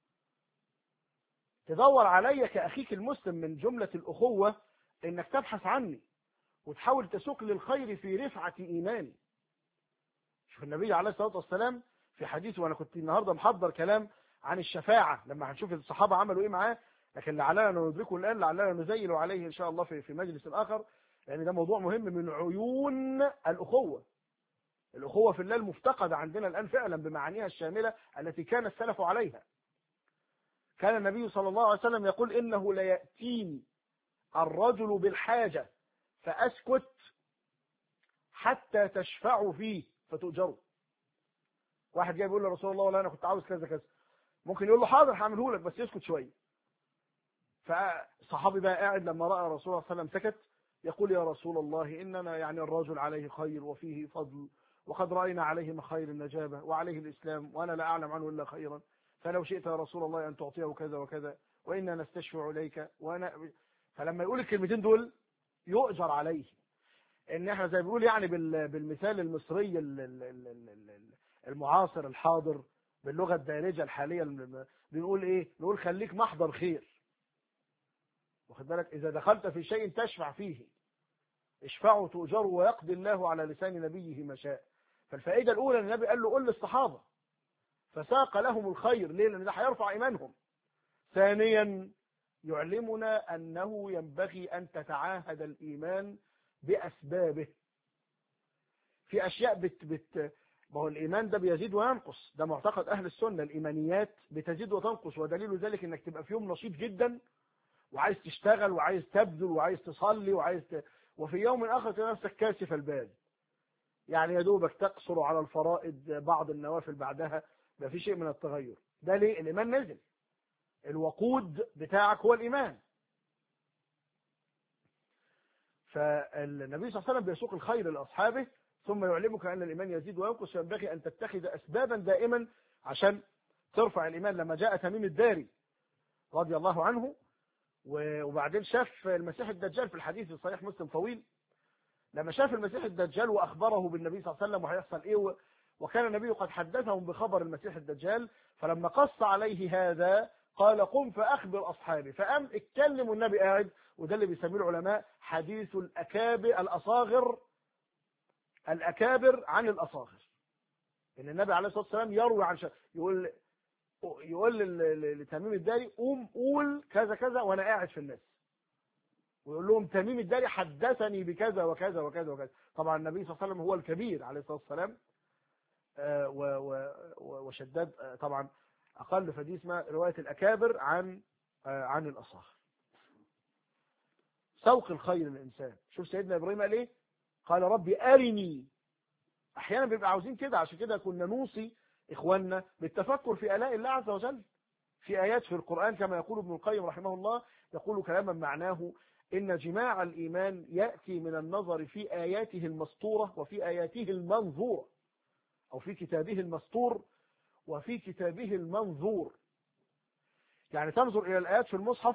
تدور علي كأخيك المسلم من جملة الأخوة إنك تبحث عني وتحاول تسوق للخير في رفعة إيماني شوف النبي عليه الصلاة والسلام في حديثه وأنا كنت النهاردة محضر كلام عن الشفاعة لما هنشوف الصحابة عملوا إيه معاه لكن لعلنا ندركه الآن لعلنا نزيل عليه إن شاء الله في في مجلس آخر لأن ده موضوع مهم من عيون الأخوة الأخوة في الله المفتقدة عندنا الآن فعلا بمعانيها الشاملة التي كان السلف عليها كان النبي صلى الله عليه وسلم يقول إنه ليأتيني الرجل بالحاجة فأسكت حتى تشفعوا فيه فتؤجروا واحد جاي بيقول لرسول الله والله انا كنت عاوز كذا كذا ممكن يقول له حاضر هعمله لك بس يسكت شويه فصحابي بقى قاعد لما راى رسول الله صلى الله عليه وسلم سكت يقول يا رسول الله اننا يعني الرجل عليه خير وفيه فضل وقد راينا عليه من خير النجابه وعليه الاسلام وانا لا اعلم عنه الا خيرا فلو شئت يا رسول الله ان تعطيه كذا وكذا وانا نستشفع اليك وانا فلما يقول الكلمتين دول يؤجر عليه ان احنا زي ما بيقول يعني بال- بالمثال المصري ال- ال- ال- ال- ال- المعاصر الحاضر باللغه الدارجه الحاليه الم- بنقول ايه نقول خليك محضر خير واخد بالك اذا دخلت في شيء تشفع فيه اشفعوا تؤجروا ويقضي الله على لسان نبيه ما شاء فالفائده الاولى ان النبي قال له قل للصحابه فساق لهم الخير ليه لان ده هيرفع ايمانهم ثانيا يعلمنا انه ينبغي ان تتعاهد الايمان باسبابه في اشياء بت بت ما هو الايمان ده بيزيد وينقص ده معتقد اهل السنه الايمانيات بتزيد وتنقص ودليل ذلك انك تبقى في يوم نشيط جدا وعايز تشتغل وعايز تبذل وعايز تصلي وعايز ت... وفي يوم اخر تلاقي نفسك كاسف البال يعني يا دوبك تقصر على الفرائض بعض النوافل بعدها ده في شيء من التغير ده ليه الايمان نزل الوقود بتاعك هو الايمان فالنبي صلى الله عليه وسلم بيسوق الخير لاصحابه ثم يعلمك ان الايمان يزيد وينقص ينبغي ان تتخذ اسبابا دائما عشان ترفع الايمان لما جاء تميم الداري رضي الله عنه و- وبعدين شاف المسيح الدجال في الحديث في صحيح مسلم طويل لما شاف المسيح الدجال واخبره بالنبي صلى الله عليه وسلم وهيحصل ايه و- وكان النبي قد حدثهم بخبر المسيح الدجال فلما قص عليه هذا قال قم فاخبر اصحابي فقام اتكلم والنبي قاعد وده اللي بيسميه العلماء حديث الاكابر الاصاغر الاكابر عن الاصاغر ان النبي عليه الصلاه والسلام يروي عن شيء يقول يقول لل- لل- لتميم الداري قوم قول كذا كذا وانا قاعد في الناس ويقول لهم تميم الداري حدثني بكذا وكذا وكذا وكذا طبعا النبي صلى الله عليه وسلم هو الكبير عليه الصلاه والسلام آه، و- و- و- وشداد آه، طبعا اقل فدي اسمها روايه الاكابر عن آه، عن الاصاغر سوق الخير للانسان شوف سيدنا ابراهيم قال ايه قال ربي أرني أحيانا بيبقى عاوزين كده عشان كده كنا نوصي إخواننا بالتفكر في آلاء الله عز وجل في آيات في القرآن كما يقول ابن القيم رحمه الله يقول كلاما معناه إن جماع الإيمان يأتي من النظر في آياته المسطورة وفي آياته المنظورة أو في كتابه المسطور وفي كتابه المنظور يعني تنظر إلى الآيات في المصحف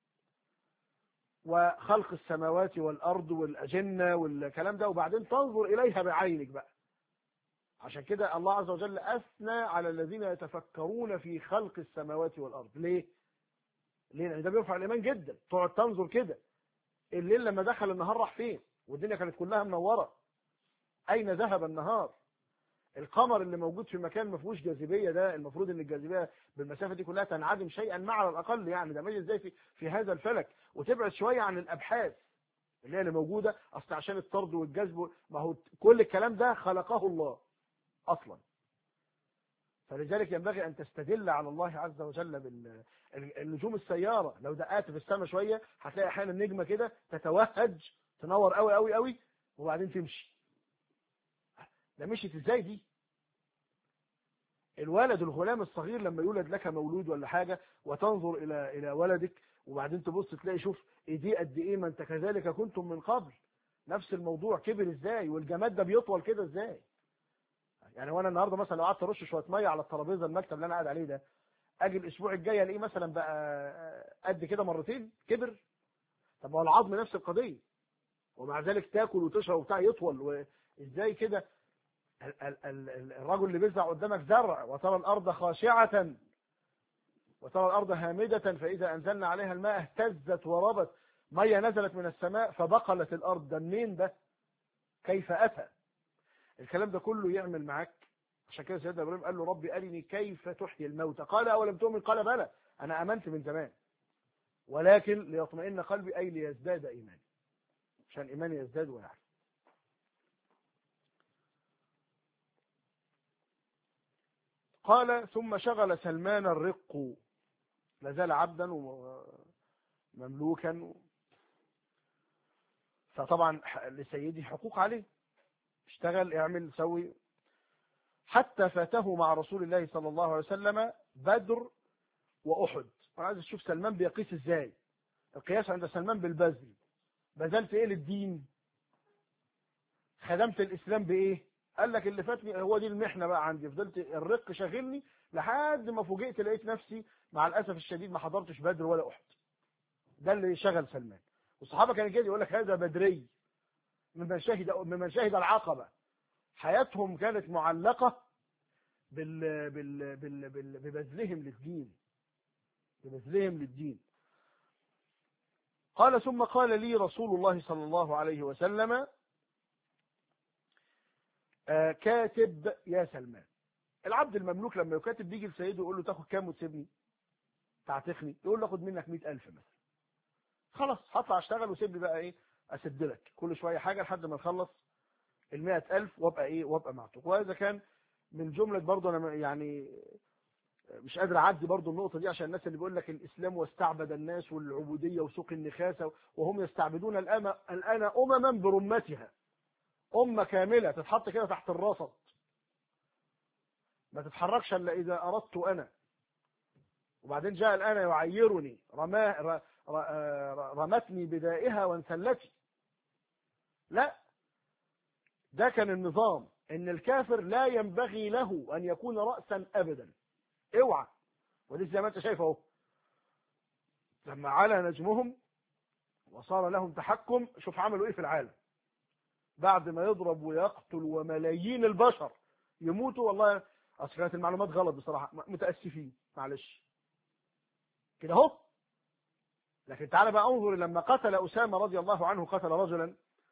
وخلق السماوات والأرض والأجنة والكلام ده وبعدين تنظر إليها بعينك بقى عشان كده الله عز وجل أثنى على الذين يتفكرون في خلق السماوات والأرض ليه؟ ليه؟ لأن ده بيرفع الإيمان جدا تقعد تنظر كده الليل لما دخل النهار راح فين؟ والدنيا كانت كلها منورة أين ذهب النهار؟ القمر اللي موجود في مكان ما فيهوش جاذبيه ده المفروض ان الجاذبيه بالمسافه دي كلها تنعدم شيئا ما على الاقل يعني ده ماشي ازاي في في هذا الفلك وتبعد شويه عن الابحاث اللي هي اللي موجوده اصل عشان الطرد والجذب ما هو كل الكلام ده خلقه الله اصلا فلذلك ينبغي ان تستدل على الله عز وجل بالنجوم السياره لو دققت في السماء شويه هتلاقي احيانا نجمه كده تتوهج تنور قوي قوي قوي وبعدين تمشي ده مشيت ازاي دي الولد الغلام الصغير لما يولد لك مولود ولا حاجة وتنظر إلى إلى ولدك وبعدين تبص تلاقي شوف ايديه قد ايه ما انت كذلك كنتم من قبل نفس الموضوع كبر ازاي والجماد ده بيطول كده ازاي يعني وانا النهارده مثلا لو قعدت ارش شويه ميه على الترابيزه المكتب اللي انا قاعد عليه ده اجي الاسبوع الجاي الاقيه مثلا بقى قد كده مرتين كبر طب هو العظم نفس القضيه ومع ذلك تاكل وتشرب وبتاع يطول وازاي كده الرجل اللي بيزرع قدامك زرع وترى الأرض خاشعة وترى الأرض هامدة فإذا أنزلنا عليها الماء اهتزت وربت مية نزلت من السماء فبقلت الأرض ده منين ده كيف أتى الكلام ده كله يعمل معاك عشان كده سيدنا إبراهيم قال له ربي أرني كيف تحيي الموتى قال أولم تؤمن قال بلى أنا آمنت من زمان ولكن ليطمئن قلبي أي ليزداد إيماني عشان إيماني يزداد ويعرف قال ثم شغل سلمان الرق لازال عبدا ومملوكا فطبعا لسيدي حقوق عليه اشتغل اعمل سوي حتى فاته مع رسول الله صلى الله عليه وسلم بدر واحد انا عايز اشوف سلمان بيقيس ازاي القياس عند سلمان بالبذل بذلت ايه للدين خدمت الاسلام بايه قال لك اللي فاتني هو دي المحنه بقى عندي فضلت الرق شاغلني لحد ما فوجئت لقيت نفسي مع الاسف الشديد ما حضرتش بدر ولا احد ده اللي شغل سلمان والصحابه كانوا كده يقول لك هذا بدري ممن شهد ممن شهد العقبه حياتهم كانت معلقه بال بال بال بال ببذلهم للدين ببذلهم للدين قال ثم قال لي رسول الله صلى الله عليه وسلم آه كاتب يا سلمان العبد المملوك لما يكاتب بيجي لسيده يقول له تاخد كام وتسيبني تعتقني يقول له اخد منك مئة ألف مثلا خلاص هطلع اشتغل وسيب لي بقى ايه اسد لك كل شويه حاجه لحد ما نخلص ال ألف وابقى ايه وابقى معتق وهذا كان من جمله برضه انا يعني مش قادر اعدي برضه النقطه دي عشان الناس اللي بيقول لك الاسلام واستعبد الناس والعبوديه وسوق النخاسه وهم يستعبدون الان الان امما برمتها أمة كاملة تتحط كده تحت الرصد ما تتحركش إلا إذا أردت أنا وبعدين جاء الآن يعيرني رما رمتني بدائها وانسلتي لا ده كان النظام ان الكافر لا ينبغي له ان يكون رأسا ابدا اوعى ودي زي ما انت شايف اهو لما علا نجمهم وصار لهم تحكم شوف عملوا ايه في العالم بعد ما يضرب ويقتل وملايين البشر يموتوا والله اصل كانت المعلومات غلط بصراحه متاسفين معلش كده اهو لكن تعالى بقى انظر لما قتل اسامه رضي الله عنه قتل رجلا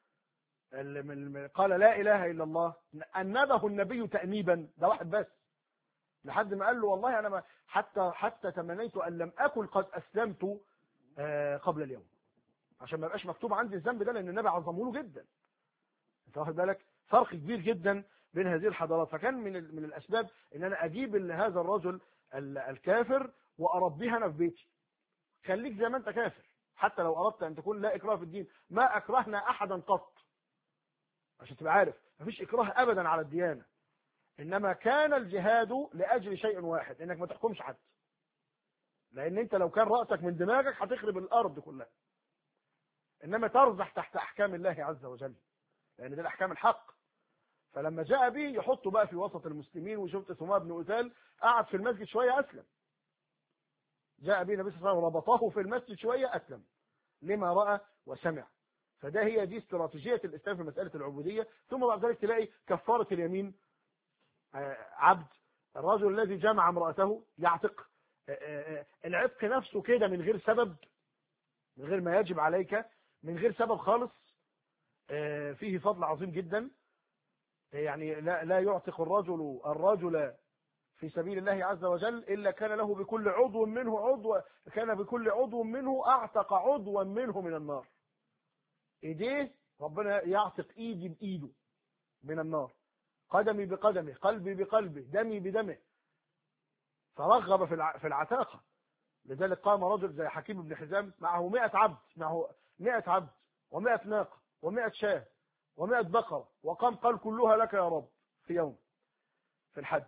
قال لا اله الا الله انبه النبي تانيبا ده واحد بس لحد ما قال له والله انا ما حتى حتى تمنيت ان لم اكن قد اسلمت قبل اليوم عشان ما يبقاش مكتوب عندي الذنب ده لان النبي عظمه له جدا انت واخد بالك فرق كبير جدا بين هذه الحضارات فكان من من الاسباب ان انا اجيب هذا الرجل الكافر واربيه انا في بيتي خليك زي ما انت كافر حتى لو اردت ان تكون لا اكراه في الدين ما اكرهنا احدا قط عشان تبقى عارف مفيش إكراه أبدا على الديانة إنما كان الجهاد لأجل شيء واحد إنك ما تحكمش حد لأن أنت لو كان رأسك من دماغك هتخرب الأرض كلها إنما ترزح تحت أحكام الله عز وجل لأن دي الأحكام الحق فلما جاء به يحطه بقى في وسط المسلمين وشفت ثمار بن أثال قعد في المسجد شوية أسلم جاء به النبي صلى الله عليه وسلم ربطه في المسجد شوية أسلم لما رأى وسمع فده هي دي استراتيجية الإسلام في مسألة العبودية ثم بعد ذلك تلاقي كفارة اليمين عبد الرجل الذي جمع امرأته يعتق العتق نفسه كده من غير سبب من غير ما يجب عليك من غير سبب خالص فيه فضل عظيم جدا يعني لا, لا يعتق الرجل الرجل في سبيل الله عز وجل إلا كان له بكل عضو منه عضو كان بكل عضو منه أعتق عضوا منه من النار إيديه ربنا يعتق إيدي بإيده من النار قدمي بقدمه قلبي بقلبه دمي بدمه فرغب في العتاقة لذلك قام رجل زي حكيم بن حزام معه مئة عبد معه مئة عبد ومئة ناقة ومئة شاه ومئة بقرة وقام قال كلها لك يا رب في يوم في الحج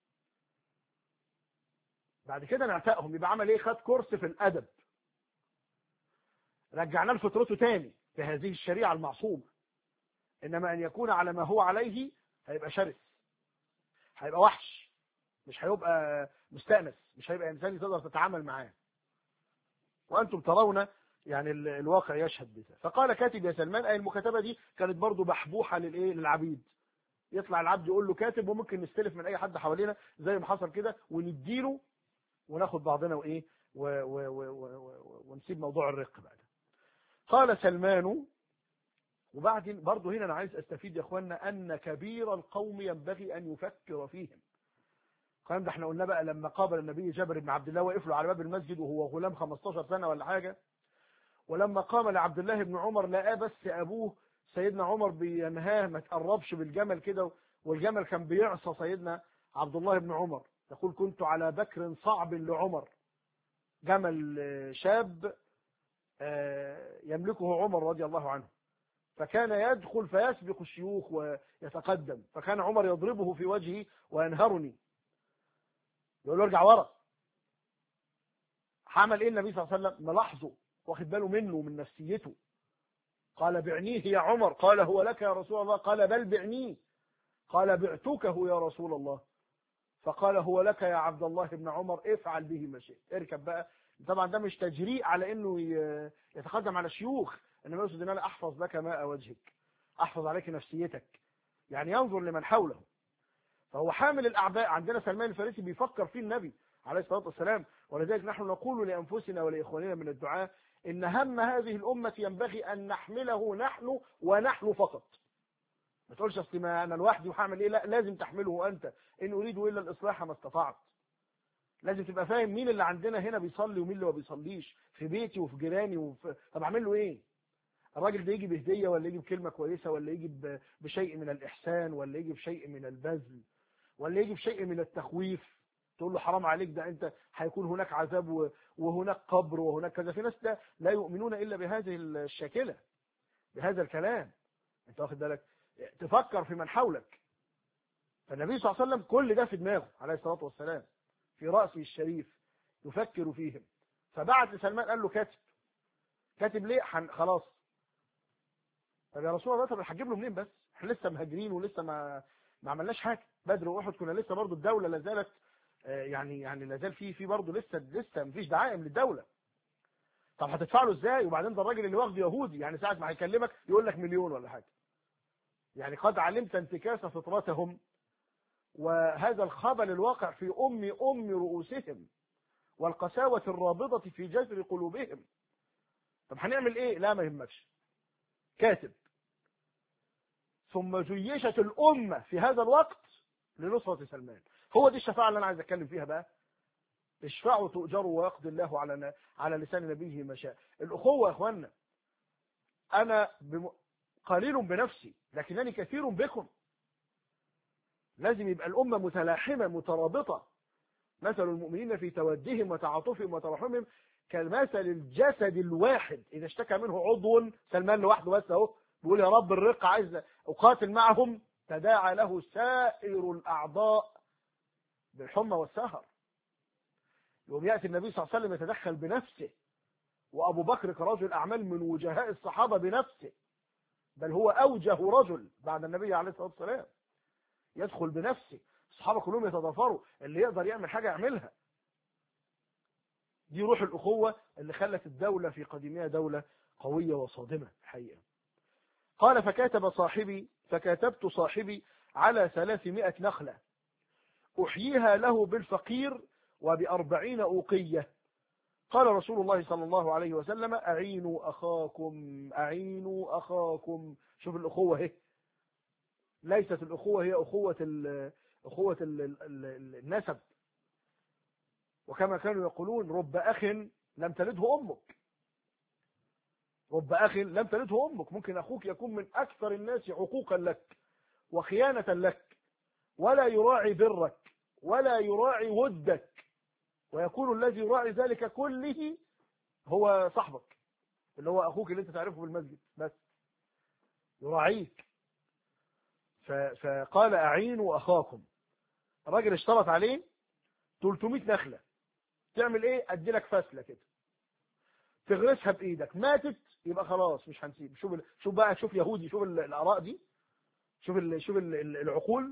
بعد كده نعتقهم يبقى عمل ايه خد كورس في الادب رجعناه لفطرته تاني في هذه الشريعة المعصومة انما ان يكون على ما هو عليه هيبقى شرس هيبقى وحش مش هيبقى مستأنس مش هيبقى انسان تقدر تتعامل معاه وانتم ترون يعني الواقع يشهد بذا فقال كاتب يا سلمان اي المكاتبه دي كانت برضو بحبوحه للايه للعبيد يطلع العبد يقول له كاتب وممكن نستلف من اي حد حوالينا زي ما حصل كده ونديله وناخد بعضنا وايه و و و و ونسيب موضوع الرق بعد قال سلمان وبعدين برضه هنا انا عايز استفيد يا اخوانا ان كبير القوم ينبغي ان يفكر فيهم الكلام ده احنا قلنا بقى لما قابل النبي جابر بن عبد الله وقف له على باب المسجد وهو غلام 15 سنه ولا حاجه ولما قام لعبد الله بن عمر لقاه بس ابوه سيدنا عمر بينهاه ما تقربش بالجمل كده والجمل كان بيعصى سيدنا عبد الله بن عمر يقول كنت على بكر صعب لعمر جمل شاب يملكه عمر رضي الله عنه فكان يدخل فيسبق الشيوخ ويتقدم فكان عمر يضربه في وجهه وينهرني يقول له ارجع ورا عمل ايه النبي صلى الله عليه وسلم ملاحظه واخد باله منه من نفسيته قال بعنيه يا عمر قال هو لك يا رسول الله قال بل بعنيه قال بعتكه يا رسول الله فقال هو لك يا عبد الله بن عمر افعل به ما شئت اركب بقى طبعا ده مش تجريء على انه يتقدم على شيوخ انما يقصد ان انا احفظ لك ماء وجهك احفظ عليك نفسيتك يعني ينظر لمن حوله فهو حامل الاعباء عندنا سلمان الفارسي بيفكر فيه النبي عليه الصلاه والسلام ولذلك نحن نقول لانفسنا ولاخواننا من الدعاء ان هم هذه الامه ينبغي ان نحمله نحن ونحن فقط ما تقولش اصل ما انا لوحدي وهعمل ايه لا لازم تحمله انت ان اريد الا الاصلاح ما استطعت لازم تبقى فاهم مين اللي عندنا هنا بيصلي ومين اللي ما بيصليش في بيتي وفي جيراني وفي... طب اعمل له ايه الراجل ده يجي بهديه ولا يجي بكلمه كويسه ولا يجي ب... بشيء من الاحسان ولا يجي بشيء من البذل ولا يجي بشيء من التخويف تقول له حرام عليك ده انت هيكون هناك عذاب وهناك قبر وهناك كذا في ناس ده لا يؤمنون الا بهذه الشاكله بهذا الكلام انت واخد بالك تفكر في من حولك فالنبي صلى الله عليه وسلم كل ده في دماغه عليه الصلاه والسلام في راسه الشريف يفكر فيهم فبعت لسلمان قال له كاتب كاتب ليه حن خلاص طب يا رسول الله طب هتجيب له منين بس احنا لسه مهاجرين ولسه ما ما عملناش حاجه بدر واحد كنا لسه برضه الدوله لا زالت يعني يعني لا زال في في برضه لسه لسه مفيش دعائم للدوله طب هتدفع له ازاي وبعدين ده الراجل اللي واخده يهودي يعني ساعه ما هيكلمك يقول لك مليون ولا حاجه يعني قد علمت انتكاس فطرتهم وهذا الخبل الواقع في ام ام رؤوسهم والقساوه الرابضه في جذر قلوبهم طب هنعمل ايه لا ما يهمكش كاتب ثم جيشت الامه في هذا الوقت لنصره سلمان هو دي الشفاعه اللي انا عايز اتكلم فيها بقى اشفعوا تؤجروا ويقضي الله على على لسان نبيه ما شاء الاخوه يا اخوانا انا بم... قليل بنفسي لكنني كثير بكم لازم يبقى الامه متلاحمه مترابطه مثل المؤمنين في تودهم وتعاطفهم وترحمهم كمثل الجسد الواحد اذا اشتكى منه عضو سلمان لوحده بس اهو بيقول يا رب الرق عايز أقاتل معهم تداعى له سائر الأعضاء بالحمى والسهر يوم يأتي النبي صلى الله عليه وسلم يتدخل بنفسه وأبو بكر كرجل أعمال من وجهاء الصحابة بنفسه بل هو أوجه رجل بعد النبي عليه الصلاة والسلام يدخل بنفسه الصحابة كلهم يتضافروا اللي يقدر يعمل حاجة يعملها دي روح الأخوة اللي خلت الدولة في قديمها دولة قوية وصادمة الحقيقة قال فكاتب صاحبي فكاتبت صاحبي على ثلاثمائة نخلة أحييها له بالفقير وبأربعين أوقية قال رسول الله صلى الله عليه وسلم أعينوا أخاكم أعينوا أخاكم شوف الأخوة هي ليست الأخوة هي أخوة ال أخوة ال ال النسب وكما كانوا يقولون رب أخ لم تلده أمك رب أخ لم تلده أمك ممكن أخوك يكون من أكثر الناس عقوقا لك وخيانة لك ولا يراعي برك ولا يراعي ودك ويكون الذي يراعي ذلك كله هو صاحبك اللي هو أخوك اللي أنت تعرفه بالمسجد بس يراعيك فقال أعينوا أخاكم الراجل اشترط عليه 300 نخلة تعمل ايه ادي لك فاسلة كده تغرسها بايدك ماتت يبقى خلاص مش هنسيب شوف ال... شوف بقى شوف يهودي شوف ال- الاراء دي شوف ال... شوف ال... ال- العقول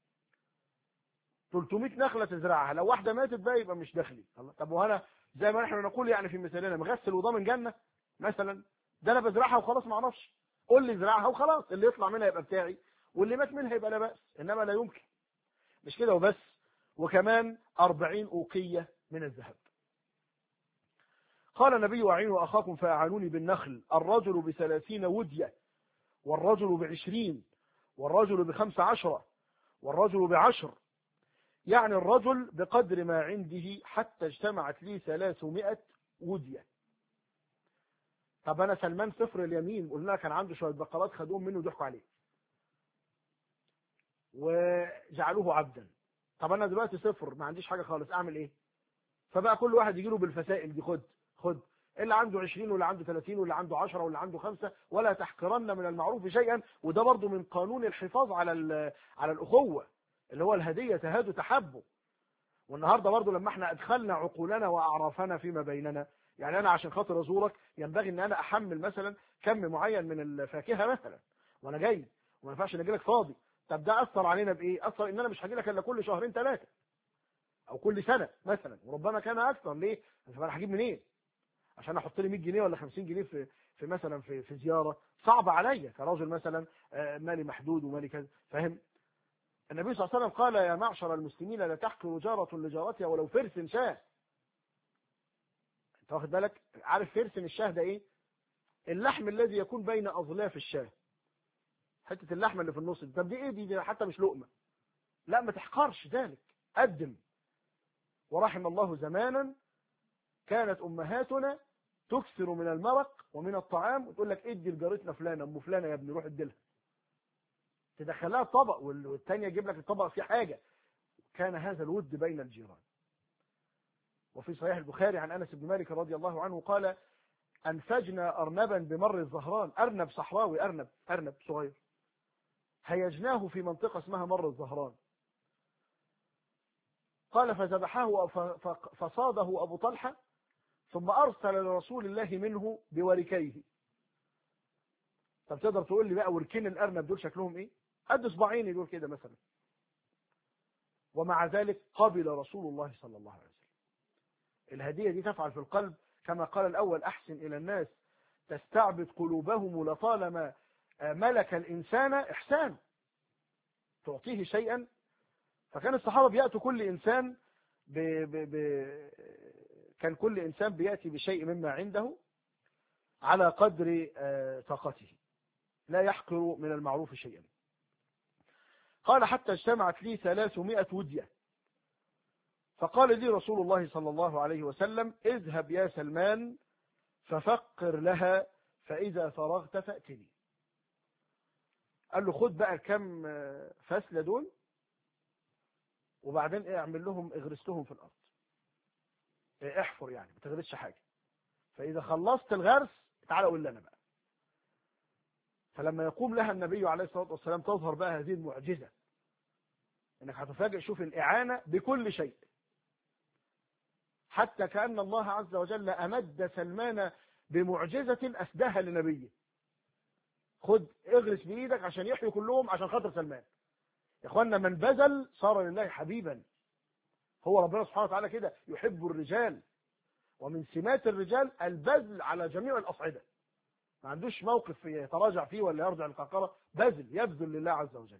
300 نخله تزرعها لو واحده ماتت بقى يبقى مش داخلي الله. طب وانا زي ما نحن نقول يعني في مثالنا مغسل وضامن جنه مثلا ده انا بزرعها وخلاص ما اعرفش قول لي ازرعها وخلاص اللي يطلع منها يبقى بتاعي واللي مات منها يبقى لا باس انما لا يمكن مش كده وبس وكمان أربعين أوقية من الذهب قال النبي أعينوا أخاكم فأعانوني بالنخل الرجل بثلاثين ودية والرجل بعشرين والرجل بخمس عشرة والرجل بعشر يعني الرجل بقدر ما عنده حتى اجتمعت لي ثلاثمائة ودية طب أنا سلمان صفر اليمين قلنا كان عنده شوية بقرات خدوهم منه وضحكوا عليه وجعلوه عبدا طب انا دلوقتي صفر ما عنديش حاجه خالص اعمل ايه فبقى كل واحد يجي له بالفسائل دي خد خد اللي عنده 20 واللي عنده 30 واللي عنده 10 واللي عنده 5 ولا تحقرن من المعروف شيئا وده برضه من قانون الحفاظ على على الاخوه اللي هو الهديه تهاد تحبوا والنهارده برضه لما احنا ادخلنا عقولنا واعرافنا فيما بيننا يعني انا عشان خاطر ازورك ينبغي ان انا احمل مثلا كم معين من الفاكهه مثلا وانا جاي وما ينفعش اجي لك فاضي طب ده اثر علينا بايه اثر ان انا مش هاجي لك الا كل شهرين ثلاثه او كل سنه مثلا وربما كان اكثر ليه طب انا هجيب منين عشان احط لي 100 جنيه ولا 50 جنيه في في مثلا في في زياره صعب عليا كراجل مثلا آه، مالي محدود ومالي كذا فاهم النبي صلى الله عليه وسلم قال يا معشر المسلمين لا تحقر جارة لجارتها ولو فرس شاه انت واخد بالك عارف فرس الشاه ده ايه اللحم الذي يكون بين اظلاف الشاه حته اللحمه اللي في النص دي طب دي ايه دي, دي حتى مش لقمه لا ما تحقرش ذلك قدم ورحم الله زمانا كانت امهاتنا تكثر من المرق ومن الطعام وتقول لك ادي لجارتنا فلانه ام فلانه يا ابني روح اديلها تدخلها الطبق وال- والتانية يجيب لك الطبق فيه حاجه كان هذا الود بين الجيران وفي صحيح البخاري عن انس بن مالك رضي الله عنه قال انفجنا ارنبا بمر الزهران ارنب صحراوي ارنب ارنب صغير هيجناه في منطقة اسمها مر الزهران قال فذبحه ف- ف- فصاده أبو طلحة ثم أرسل لرسول الله منه بوركيه طب تقدر تقول لي بقى وركين الأرنب دول شكلهم إيه قد إصبعين دول كده مثلا ومع ذلك قبل رسول الله صلى الله عليه وسلم الهدية دي تفعل في القلب كما قال الأول أحسن إلى الناس تستعبد قلوبهم لطالما ملك الإنسان إحسان تعطيه شيئا فكان الصحابة بيأتوا كل إنسان ب... ب... ب... كان كل إنسان بيأتي بشيء مما عنده على قدر آه، طاقته لا يحقر من المعروف شيئا قال حتى اجتمعت لي ثلاثمائة ودية فقال لي رسول الله صلى الله عليه وسلم اذهب يا سلمان ففقر لها فإذا فرغت فأتني قال له خد بقى كم آه، فسلة دول وبعدين ايه اعمل لهم اغرس لهم في الارض إيه احفر يعني ما تغرسش حاجه فاذا خلصت الغرس تعالى قول لنا بقى فلما يقوم لها النبي عليه الصلاة والسلام تظهر بقى هذه المعجزة انك هتفاجئ شوف الإعانة بكل شيء حتى كأن الله عز وجل أمد سلمان بمعجزة أسداها لنبيه خد اغرس بإيدك عشان يحيوا كلهم عشان خاطر سلمان يا اخوانا من بذل صار لله حبيبا هو ربنا سبحانه وتعالى كده يحب الرجال ومن سمات الرجال البذل على جميع الأصعدة ما عندوش موقف يتراجع فيه ولا يرجع القرقرة بذل يبذل لله عز وجل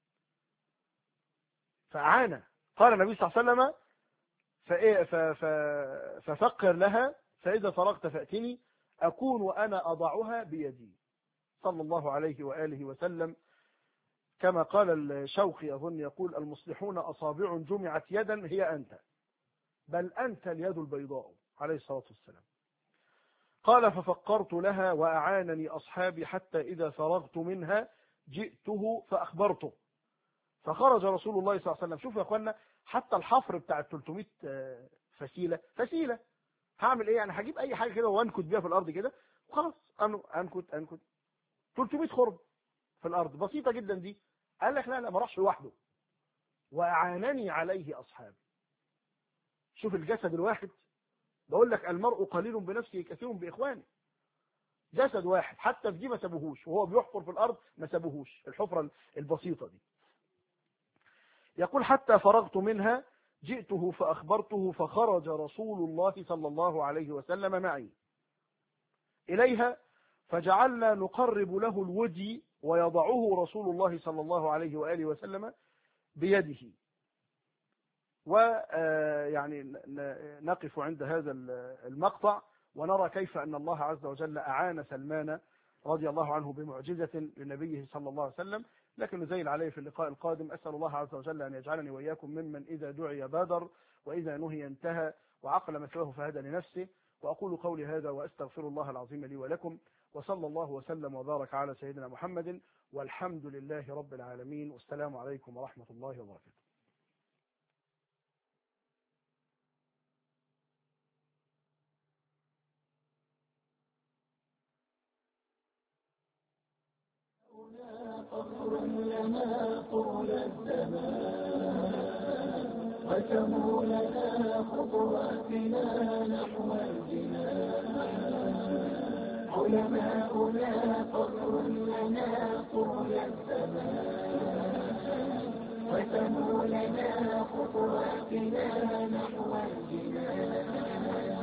فأعانى قال النبي صلى الله عليه وسلم فإيه ف- ف- ففقر لها فإذا فرغت فأتني أكون وأنا أضعها بيدي صلى الله عليه وآله وسلم كما قال الشوقي أظن يقول المصلحون أصابع جمعت يدا هي أنت بل أنت اليد البيضاء عليه الصلاة والسلام قال ففقرت لها وأعانني أصحابي حتى إذا فرغت منها جئته فأخبرته فخرج رسول الله صلى الله عليه وسلم شوفوا يا أخوانا حتى الحفر بتاع ال 300 آه، فسيلة فسيلة هعمل ايه يعني هجيب اي حاجة كده وانكت بيها في الارض كده وخلاص أنو- انكت انكت 300 خرم في الارض بسيطة جدا دي قال لك لا لا ما راحش لوحده واعانني عليه اصحابي شوف الجسد الواحد بقول لك المرء قليل بنفسه كثير باخوانه جسد واحد حتى في دي ما سابوهوش وهو بيحفر في الارض ما سابوهوش الحفرة البسيطة دي يقول حتى فرغت منها جئته فأخبرته فخرج رسول الله صلى الله عليه وسلم معي إليها فجعلنا نقرب له الودي ويضعه رسول الله صلى الله عليه وآله وسلم بيده ويعني نقف عند هذا المقطع ونرى كيف أن الله عز وجل أعان سلمان رضي الله عنه بمعجزة لنبيه صلى الله عليه وسلم لكن نزيل عليه في اللقاء القادم أسأل الله عز وجل أن يجعلني وإياكم ممن إذا دعي بادر وإذا نهي انتهى وعقل مثواه فهدى لنفسه وأقول قولي هذا وأستغفر الله العظيم لي ولكم وصلى الله وسلم وبارك على سيدنا محمد والحمد لله رب العالمين والسلام عليكم ورحمة الله وبركاته فخر لنا طول الزمان قسموا لنا خطواتنا نحو الجنان علماؤنا فخر لنا طول الزمان قسموا لنا خطواتنا نحو الجنان